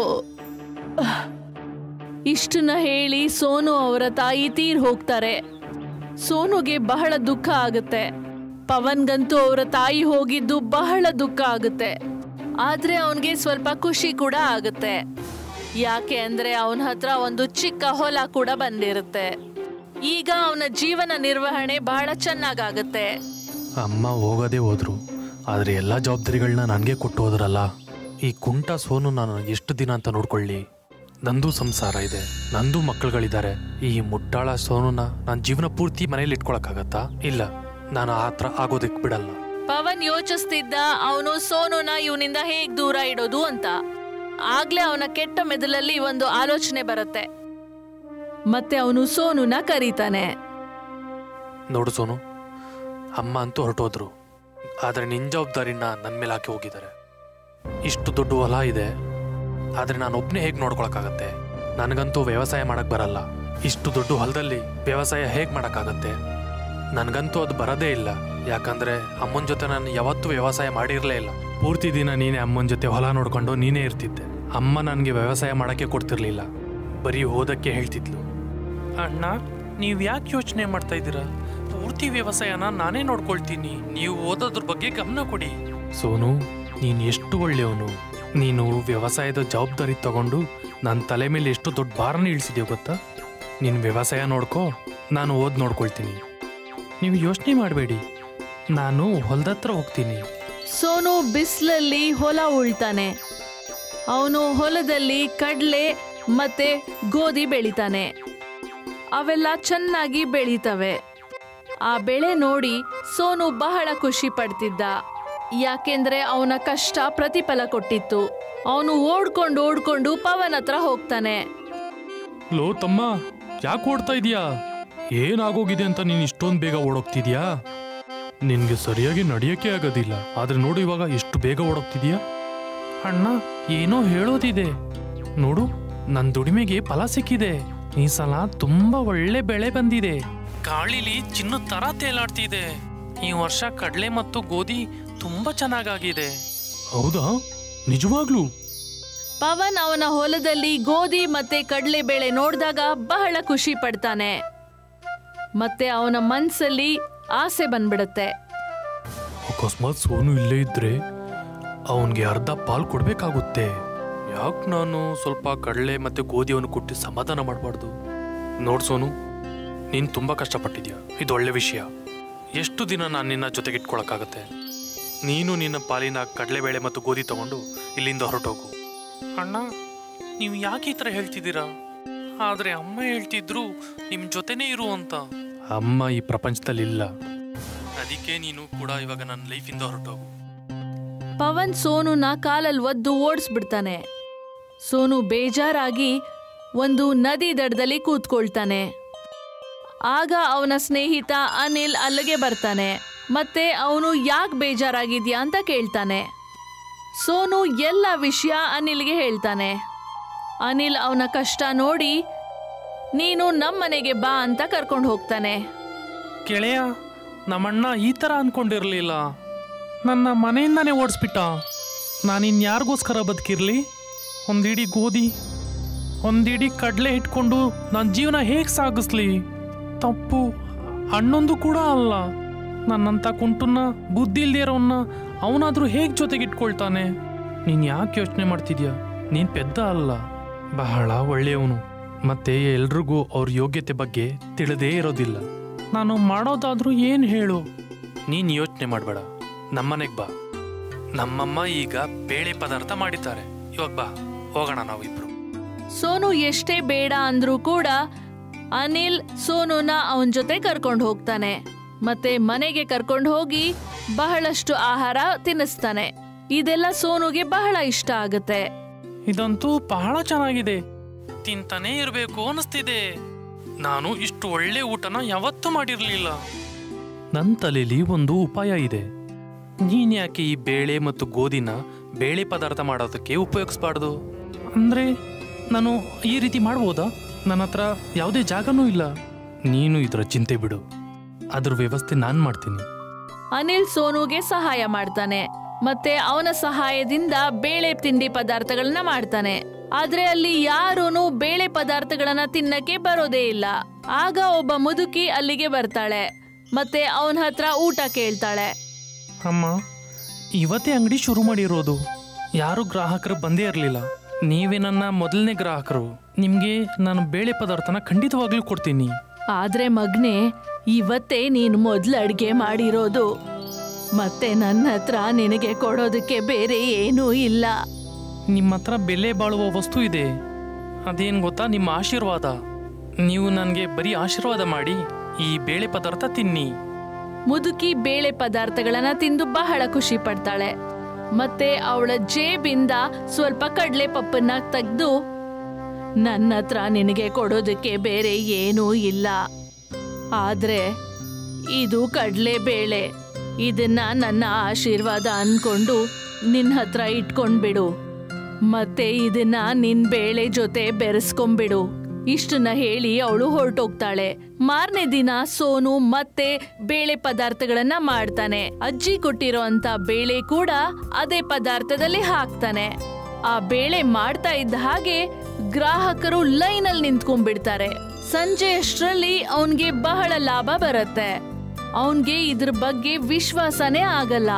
ಇಷ್ಟನ್ನ ಹೇಳಿ ಸೋನು ಅವರ ತಾಯಿ ತೀರ್ ಹೋಗ್ತಾರೆ ಸೋನುಗೆ ಬಹಳ ದುಃಖ ಆಗುತ್ತೆ ಪವನ್ಗಂತೂ ಅವರ ತಾಯಿ ಹೋಗಿದ್ದು ಬಹಳ ದುಃಖ ಆಗುತ್ತೆ ಆದ್ರೆ ಅವನ್ಗೆ ಸ್ವಲ್ಪ ಖುಷಿ ಕೂಡ ಆಗುತ್ತೆ ಯಾಕೆ ಅಂದ್ರೆ ಅವನ ಹತ್ರ ಒಂದು ಚಿಕ್ಕ ಹೊಲ ಕೂಡ ಬಂದಿರುತ್ತೆ ಈಗ ಅವನ ಜೀವನ ನಿರ್ವಹಣೆ ಬಹಳ ಚೆನ್ನಾಗಾಗುತ್ತೆ ಅಮ್ಮ ಹೋಗೋದೇ ಹೋದ್ರು ಆದರೆ ಎಲ್ಲ ಜವಾಬ್ದಾರಿಗಳನ್ನ ನನಗೆ ಕೊಟ್ಟು ಹೋದ್ರಲ್ಲ ಈ ಕುಂಟ ಸೋನು ನಾನು ಎಷ್ಟು ದಿನ ಅಂತ ನೋಡ್ಕೊಳ್ಳಿ ನಂದು ಸಂಸಾರ ಇದೆ ನಂದು ಮಕ್ಕಳುಗಳಿದ್ದಾರೆ ಈ ಮುಟ್ಟಾಳ ಸೋನುನ ನಾನು ಜೀವನ ಪೂರ್ತಿ ಮನೇಲಿ ಇಟ್ಕೊಳಕ್ಕಾಗತ್ತಾ ಇಲ್ಲ ನಾನು ಆ ಥರ ಆಗೋದಕ್ಕೆ ಬಿಡಲ್ಲ ಪವನ್ ಯೋಚಿಸ್ತಿದ್ದ ಅವನು ಸೋನುನ ಇವನಿಂದ ಹೇಗ್ ದೂರ ಇಡೋದು ಅಂತ ಆಗ್ಲೇ ಅವನ ಕೆಟ್ಟ ಮೆದುಳಲ್ಲಿ ಒಂದು ಆಲೋಚನೆ ಬರುತ್ತೆ ಮತ್ತೆ ಅವನು ಸೋನುನ ಕರೀತಾನೆ ನೋಡು ಸೋನು ಅಮ್ಮ ಅಂತೂ ಹೊರಟೋದ್ರು ಆದರೆ ನಿನ್ನ ಜವಾಬ್ದಾರಿನ ನನ್ನ ಮೇಲೆ ಹಾಕಿ ಹೋಗಿದ್ದಾರೆ ಇಷ್ಟು ದೊಡ್ಡ ಹೊಲ ಇದೆ ಆದರೆ ನಾನು ಒಬ್ಬನೇ ಹೇಗೆ ನೋಡ್ಕೊಳಕ್ಕಾಗತ್ತೆ ನನಗಂತೂ ವ್ಯವಸಾಯ ಮಾಡಕ್ ಬರಲ್ಲ ಇಷ್ಟು ದೊಡ್ಡ ಹೊಲದಲ್ಲಿ ವ್ಯವಸಾಯ ಹೇಗೆ ಮಾಡೋಕ್ಕಾಗತ್ತೆ ನನಗಂತೂ ಅದು ಬರೋದೇ ಇಲ್ಲ ಯಾಕಂದ್ರೆ ಅಮ್ಮನ ಜೊತೆ ನಾನು ಯಾವತ್ತೂ ವ್ಯವಸಾಯ ಮಾಡಿರಲೇ ಇಲ್ಲ ಪೂರ್ತಿ ದಿನ ನೀನೇ ಅಮ್ಮನ ಜೊತೆ ಹೊಲ ನೋಡ್ಕೊಂಡು ನೀನೇ ಇರ್ತಿದ್ದೆ ಅಮ್ಮ ನನಗೆ ವ್ಯವಸಾಯ ಮಾಡೋಕ್ಕೆ ಕೊಡ್ತಿರ್ಲಿಲ್ಲ ಬರೀ ಓದಕ್ಕೆ ಹೇಳ್ತಿದ್ಲು ಅಣ್ಣ ನೀವು ಯಾಕೆ ಯೋಚನೆ ಮಾಡ್ತಾ ಇದ್ದೀರಾ ಪೂರ್ತಿ ವ್ಯವಸಾಯನ ನಾನೇ ನೋಡ್ಕೊಳ್ತೀನಿ ನೀವು ಓದೋದ್ರ ಬಗ್ಗೆ ಗಮನ ಕೊಡಿ ಸೋನು ನೀನು ಎಷ್ಟು ಒಳ್ಳೆಯವನು ನೀನು ವ್ಯವಸಾಯದ ಜವಾಬ್ದಾರಿ ತಗೊಂಡು ನನ್ನ ತಲೆ ಮೇಲೆ ಎಷ್ಟು ದೊಡ್ಡ ಭಾರನ ಇಳಿಸಿದ್ಯೋ ಗೊತ್ತಾ ನೀನು ವ್ಯವಸಾಯ ನೋಡ್ಕೋ ನಾನು ಓದ್ ನೋಡ್ಕೊಳ್ತೀನಿ ನೀವು ಯೋಚನೆ ಮಾಡಬೇಡಿ ನಾನು ಹೊಲದತ್ರ ಹೋಗ್ತೀನಿ ಸೋನು ಬಿಸಿಲಲ್ಲಿ ಹೊಲ ಉಳ್ತಾನೆ ಅವನು ಹೊಲದಲ್ಲಿ ಕಡ್ಲೆ ಮತ್ತೆ ಗೋಧಿ ಬೆಳಿತಾನೆ ಅವೆಲ್ಲ ಚೆನ್ನಾಗಿ ಬೆಳೀತವೆ ಆ ಬೆಳೆ ನೋಡಿ ಸೋನು ಬಹಳ ಖುಷಿ ಪಡ್ತಿದ್ದ ಯಾಕೆಂದ್ರೆ ಅವನ ಕಷ್ಟ ಪ್ರತಿಫಲ ಕೊಟ್ಟಿತ್ತು ಅವನು ಓಡ್ಕೊಂಡು ಓಡ್ಕೊಂಡು ಪವನ್ ಹತ್ರ ಹೋಗ್ತಾನೆ ಲೋ ತಮ್ಮ ಯಾಕೆ ಓಡ್ತಾ ಇದೀಯಾ ಏನಾಗೋಗಿದೆ ಅಂತ ನೀನು ಇಷ್ಟೊಂದು ಬೇಗ ಓಡೋಗ್ತಿದ್ಯಾ ನಿನ್ಗೆ ಸರಿಯಾಗಿ ನಡೆಯೋಕೆ ಆಗೋದಿಲ್ಲ ಆದ್ರೆ ನೋಡು ಇವಾಗ ಎಷ್ಟು ಬೇಗ ಓಡೋಗ್ತಿದ್ಯಾ ಅಣ್ಣ ಏನೋ ಹೇಳೋದಿದೆ ನೋಡು ನನ್ನ ದುಡಿಮೆಗೆ ಫಲ ಸಿಕ್ಕಿದೆ ಈ ಸಲ ತುಂಬಾ ಒಳ್ಳೆ ಬೆಳೆ ಬಂದಿದೆ ಗಾಳಿಲಿ ಚಿನ್ನದ ತರ ತೇಲಾಡ್ತಿದೆ ಈ ವರ್ಷ ಕಡಲೆ ಮತ್ತು ಗೋಧಿ ತುಂಬಾ ಚೆನ್ನಾಗಾಗಿದೆ ಹೌದಾ ನಿಜವಾಗ್ಲೂ ಪವನ್ ಅವನ ಹೊಲದಲ್ಲಿ ಗೋಧಿ ಮತ್ತೆ ಕಡಲೆ ಬೆಳೆ ನೋಡಿದಾಗ ಬಹಳ ಖುಷಿ ಪಡ್ತಾನೆ ಮತ್ತೆ ಅವನ ಮನ್ಸಲ್ಲಿ ಆಸೆ ಬಂದ್ಬಿಡುತ್ತೆ ಅಕಸ್ಮಾತ್ ಸೋನು ಇಲ್ಲೇ ಇದ್ರೆ ಅವನಿಗೆ ಅರ್ಧ ಪಾಲ್ ಕೊಡ್ಬೇಕಾಗುತ್ತೆ ಯಾಕೆ ನಾನು ಸ್ವಲ್ಪ ಕಡಲೆ ಮತ್ತೆ ಗೋಧಿಯನ್ನು ಕೊಟ್ಟು ಸಮಾಧಾನ ಮಾಡಬಾರ್ದು ನೋಡ್ ಸೋನು ನೀನು ತುಂಬಾ ಕಷ್ಟಪಟ್ಟಿದ್ಯಾ ಇದು ಒಳ್ಳೆ ವಿಷಯ ಎಷ್ಟು ದಿನ ನಾನು ನಿನ್ನ ಜೊತೆಗೆ ಇಟ್ಕೊಳಕ್ಕಾಗತ್ತೆ ನೀನು ನಿನ್ನ ಪಾಲಿನ ಕಡಲೆಬೇಳೆ ಮತ್ತು ಗೋಧಿ ತಗೊಂಡು ಇಲ್ಲಿಂದ ಹೊರಟೋಗು ಅಣ್ಣ ನೀವು ಯಾಕೆ ಈ ಥರ ಹೇಳ್ತಿದ್ದೀರಾ ಆದರೆ ಅಮ್ಮ ಹೇಳ್ತಿದ್ರು ನಿಮ್ಮ ಜೊತೆನೇ ಇರು ಅಂತ ಅಮ್ಮ ಈ ಪ್ರಪಂಚದಲ್ಲಿ ಇಲ್ಲ ಅದಕ್ಕೆ ನೀನು ಕೂಡ ಇವಾಗ ನನ್ನ ಲೈಫಿಂದ ಹೊರಟೋಗು ಪವನ್ ಸೋನುನ ಕಾಲಲ್ಲಿ ಒದ್ದು ಓಡಿಸ್ಬಿಡ್ತಾನೆ ಸೋನು ಬೇಜಾರಾಗಿ ಒಂದು ನದಿ ದಡದಲ್ಲಿ ಕೂತ್ಕೊಳ್ತಾನೆ ಆಗ ಅವನ ಸ್ನೇಹಿತ ಅನಿಲ್ ಅಲ್ಲಿಗೆ ಬರ್ತಾನೆ ಮತ್ತೆ ಅವನು ಯಾಕೆ ಬೇಜಾರಾಗಿದ್ಯಾ ಅಂತ ಕೇಳ್ತಾನೆ ಸೋನು ಎಲ್ಲ ವಿಷಯ ಅನಿಲ್ಗೆ ಹೇಳ್ತಾನೆ ಅನಿಲ್ ಅವನ ಕಷ್ಟ ನೋಡಿ ನೀನು ನಮ್ಮನೆಗೆ ಬಾ ಅಂತ ಕರ್ಕೊಂಡು ಹೋಗ್ತಾನೆ ಗೆಳೆಯ ನಮ್ಮಣ್ಣ ಈ ಥರ ಅನ್ಕೊಂಡಿರ್ಲಿಲ್ಲ ನನ್ನ ಮನೆಯಿಂದಾನೇ ಓಡಿಸ್ಬಿಟ್ಟ ನಾನಿನ್ಯಾರಿಗೋಸ್ಕರ ಬದುಕಿರ್ಲಿ ಒಂದಿಡಿ ಗೋಧಿ ಒಂದಿಡಿ ಕಡಲೆ ಇಟ್ಕೊಂಡು ನನ್ನ ಜೀವನ ಹೇಗೆ ಸಾಗಿಸ್ಲಿ ತಪ್ಪು ಅಣ್ಣೊಂದು ಕೂಡ ಅಲ್ಲ ನನ್ನಂಥ ಕುಂಟನ್ನ ಬುದ್ಧಿ ಇಲ್ದೇ ಇರೋನ್ನ ಅವನಾದ್ರೂ ಹೇಗೆ ಜೊತೆಗಿಟ್ಕೊಳ್ತಾನೆ ನೀನು ಯಾಕೆ ಯೋಚನೆ ಮಾಡ್ತಿದ್ಯಾ ನೀನು ಪೆದ್ದ ಅಲ್ಲ ಬಹಳ ಒಳ್ಳೆಯವನು ಮತ್ತೆ ಎಲ್ರಿಗೂ ಅವ್ರ ಯೋಗ್ಯತೆ ಬಗ್ಗೆ ತಿಳಿದೇ ಇರೋದಿಲ್ಲ ನಾನು ಮಾಡೋದಾದ್ರೂ ಏನು ಹೇಳು ನೀನು ಯೋಚನೆ ಮಾಡಬೇಡ ನಮ್ಮನೆಗೆ ಬಾ ನಮ್ಮಮ್ಮ ಈಗ ಬೇಳೆ ಪದಾರ್ಥ ಮಾಡಿದ್ದಾರೆ ಇವಾಗ ಬಾ ಹೋಗೋಣ ನಾವಿಬ್ರು ಸೋನು ಎಷ್ಟೇ ಬೇಡ ಅಂದ್ರೂ ಕೂಡ ಅನಿಲ್ ಸೋನುನ ಅವನ ಜೊತೆ ಕರ್ಕೊಂಡು ಹೋಗ್ತಾನೆ ಮತ್ತೆ ಮನೆಗೆ ಕರ್ಕೊಂಡು ಹೋಗಿ ಬಹಳಷ್ಟು ಆಹಾರ ತಿನ್ನಿಸ್ತಾನೆ ಇದೆಲ್ಲ ಸೋನುಗೆ ಬಹಳ ಇಷ್ಟ ಆಗುತ್ತೆ ಇದಂತೂ ಬಹಳ ಚೆನ್ನಾಗಿದೆ ತಿಂತಾನೇ ಇರಬೇಕು ಅನಿಸ್ತಿದೆ ನಾನು ಇಷ್ಟು ಒಳ್ಳೆ ಊಟನ ಯಾವತ್ತೂ ಮಾಡಿರಲಿಲ್ಲ ನನ್ನ ತಲೆಯಲ್ಲಿ ಒಂದು ಉಪಾಯ ಇದೆ ನೀನ್ ಯಾಕೆ ಈ ಬೇಳೆ ಮತ್ತು ಗೋಧಿನ ಬೇಳೆ ಪದಾರ್ಥ ಮಾಡೋದಕ್ಕೆ ಉಪಯೋಗಿಸ್ಬಾರ್ದು ಅಂದ್ರೆ ನಾನು ಈ ರೀತಿ ಮಾಡ್ಬೋದಾ ನನ್ನ ಹತ್ರ ಯಾವುದೇ ಜಾಗನೂ ಇಲ್ಲ ನೀನು ಇದರ ಚಿಂತೆ ಬಿಡು ಅದ್ರ ವ್ಯವಸ್ಥೆ ನಾನು ಮಾಡ್ತೀನಿ ಅನಿಲ್ ಸೋನುಗೆ ಸಹಾಯ ಮಾಡ್ತಾನೆ ಮತ್ತೆ ಅವನ ಸಹಾಯದಿಂದ ಬೇಳೆ ತಿಂಡಿ ಪದಾರ್ಥಗಳನ್ನ ಮಾಡ್ತಾನೆ ಆದ್ರೆ ಅಲ್ಲಿ ಯಾರೂನು ಬೇಳೆ ಪದಾರ್ಥಗಳನ್ನ ತಿನ್ನಕ್ಕೆ ಬರೋದೇ ಇಲ್ಲ ಆಗ ಒಬ್ಬ ಮುದುಕಿ ಅಲ್ಲಿಗೆ ಬರ್ತಾಳೆ ಮತ್ತೆ ಅವನ ಹತ್ರ ಊಟ ಕೇಳ್ತಾಳೆ ಅಮ್ಮ ಇವತ್ತೇ ಅಂಗಡಿ ಶುರು ಮಾಡಿರೋದು ಯಾರು ಗ್ರಾಹಕರು ಬಂದೇ ಇರಲಿಲ್ಲ ನೀವೇ ನನ್ನ ಮೊದಲನೇ ಗ್ರಾಹಕರು ನಿಮಗೆ ನಾನು ಬೇಳೆ ಪದಾರ್ಥನ ಖಂಡಿತವಾಗ್ಲೂ ಕೊಡ್ತೀನಿ ಆದ್ರೆ ಮಗ್ನೆ ಇವತ್ತೇ ನೀನು ಮೊದ್ಲು ಅಡ್ಗೆ ಮಾಡಿರೋದು ಮತ್ತೆ ನನ್ನ ಹತ್ರ ನಿನಗೆ ಕೊಡೋದಕ್ಕೆ ಬೇರೆ ಏನೂ ಇಲ್ಲ ನಿಮ್ಮ ಹತ್ರ ಬೆಲೆ ಬಾಳುವ ವಸ್ತು ಇದೆ ಅದೇನು ಗೊತ್ತಾ ನಿಮ್ಮ ಆಶೀರ್ವಾದ ನೀವು ನನಗೆ ಬರೀ ಆಶೀರ್ವಾದ ಮಾಡಿ ಈ ಬೇಳೆ ಪದಾರ್ಥ ತಿನ್ನಿ ಮುದುಕಿ ಬೇಳೆ ಪದಾರ್ಥಗಳನ್ನ ತಿಂದು ಬಹಳ ಖುಷಿ ಪಡ್ತಾಳೆ ಮತ್ತೆ ಅವಳ ಜೇಬಿಂದ ಸ್ವಲ್ಪ ಕಡ್ಲೆ ಪಪ್ಪನ್ನ ತೆಗೆದು ನನ್ನ ಹತ್ರ ನಿನಗೆ ಕೊಡೋದಕ್ಕೆ ಬೇರೆ ಏನೂ ಇಲ್ಲ ಆದ್ರೆ ಇದು ಕಡ್ಲೆ ಬೇಳೆ ಇದನ್ನ ನನ್ನ ಆಶೀರ್ವಾದ ಅನ್ಕೊಂಡು ನಿನ್ನ ಹತ್ರ ಇಟ್ಕೊಂಡ್ಬಿಡು ಮತ್ತೆ ಇದನ್ನ ನಿನ್ ಬೇಳೆ ಜೊತೆ ಬೆರೆಸ್ಕೊಂಬಿಡು ಇಷ್ಟನ್ನ ಹೇಳಿ ಅವಳು ಹೊರಟೋಗ್ತಾಳೆ ಮಾರನೇ ದಿನ ಸೋನು ಮತ್ತೆ ಬೇಳೆ ಪದಾರ್ಥಗಳನ್ನ ಮಾಡ್ತಾನೆ ಅಜ್ಜಿ ಕೊಟ್ಟಿರೋ ಅಂತ ಬೇಳೆ ಕೂಡ ಅದೇ ಪದಾರ್ಥದಲ್ಲಿ ಹಾಕ್ತಾನೆ ಆ ಬೇಳೆ ಮಾಡ್ತಾ ಇದ್ದ ಹಾಗೆ ಗ್ರಾಹಕರು ಲೈನಲ್ಲಿ ನಿಂತ್ಕೊಂಡ್ಬಿಡ್ತಾರೆ ಸಂಜೆ ಅಷ್ಟರಲ್ಲಿ ಅವನ್ಗೆ ಬಹಳ ಲಾಭ ಬರುತ್ತೆ ಅವನ್ಗೆ ಇದ್ರ ಬಗ್ಗೆ ವಿಶ್ವಾಸನೇ ಆಗಲ್ಲ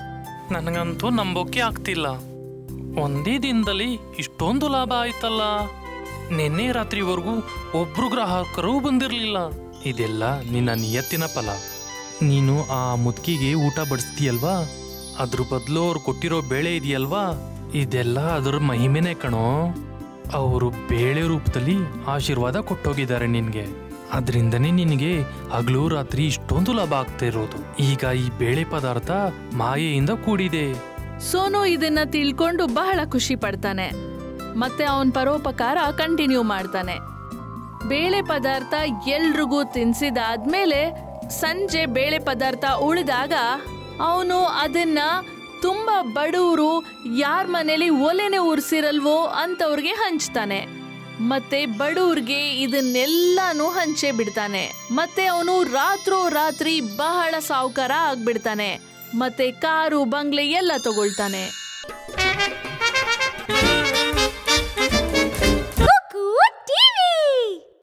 ನನಗಂತೂ ನಂಬೋಕೆ ಆಗ್ತಿಲ್ಲ ಒಂದೇ ದಿನದಲ್ಲಿ ಇಷ್ಟೊಂದು ಲಾಭ ಆಯ್ತಲ್ಲ ನಿನ್ನೆ ರಾತ್ರಿವರೆಗೂ ಒಬ್ರು ಗ್ರಾಹಕರು ಬಂದಿರಲಿಲ್ಲ ಇದೆಲ್ಲ ನಿನ್ನ ನಿಯತ್ತಿನ ಫಲ ನೀನು ಆ ಮುದುಕಿಗೆ ಊಟ ಬಡಿಸ್ತೀಯಲ್ವಾ ಅದ್ರ ಬದಲು ಅವ್ರು ಕೊಟ್ಟಿರೋ ಬೇಳೆ ಇದೆಯಲ್ವಾ ಇದೆಲ್ಲ ಅದ್ರ ಮಹಿಮೆನೇ ಕಣೋ ಅವರು ಬೇಳೆ ರೂಪದಲ್ಲಿ ಆಶೀರ್ವಾದ ಕೊಟ್ಟೋಗಿದ್ದಾರೆ ನಿನ್ಗೆ ಅದರಿಂದನೇ ನಿನಗೆ ಹಗಲು ರಾತ್ರಿ ಇಷ್ಟೊಂದು ಲಾಭ ಆಗ್ತಾ ಇರೋದು ಈಗ ಈ ಬೇಳೆ ಪದಾರ್ಥ ಮಾಯೆಯಿಂದ ಕೂಡಿದೆ ಸೋನು ಇದನ್ನ ತಿಳ್ಕೊಂಡು ಬಹಳ ಖುಷಿ ಪಡ್ತಾನೆ ಮತ್ತೆ ಅವನ್ ಪರೋಪಕಾರ ಕಂಟಿನ್ಯೂ ಮಾಡ್ತಾನೆ ಬೇಳೆ ಪದಾರ್ಥ ಎಲ್ರಿಗೂ ತಿನ್ಸಿದಾದ್ಮೇಲೆ ಸಂಜೆ ಬೇಳೆ ಪದಾರ್ಥ ಉಳಿದಾಗ ಅವನು ಅದನ್ನ ತುಂಬಾ ಬಡವರು ಯಾರ ಮನೇಲಿ ಒಲೆನೆ ಉರ್ಸಿರಲ್ವೋ ಅಂತವ್ರಿಗೆ ಹಂಚ್ತಾನೆ ಮತ್ತೆ ಬಡವ್ರಿಗೆ ಇದನ್ನೆಲ್ಲಾನು ಹಂಚೆ ಬಿಡ್ತಾನೆ ಮತ್ತೆ ಅವನು ರಾತ್ರೋ ರಾತ್ರಿ ಬಹಳ ಸಾವುಕಾರ ಆಗ್ಬಿಡ್ತಾನೆ ಮತ್ತೆ ಕಾರು ಬಂಗ್ಲೆ ಎಲ್ಲ ತಗೊಳ್ತಾನೆ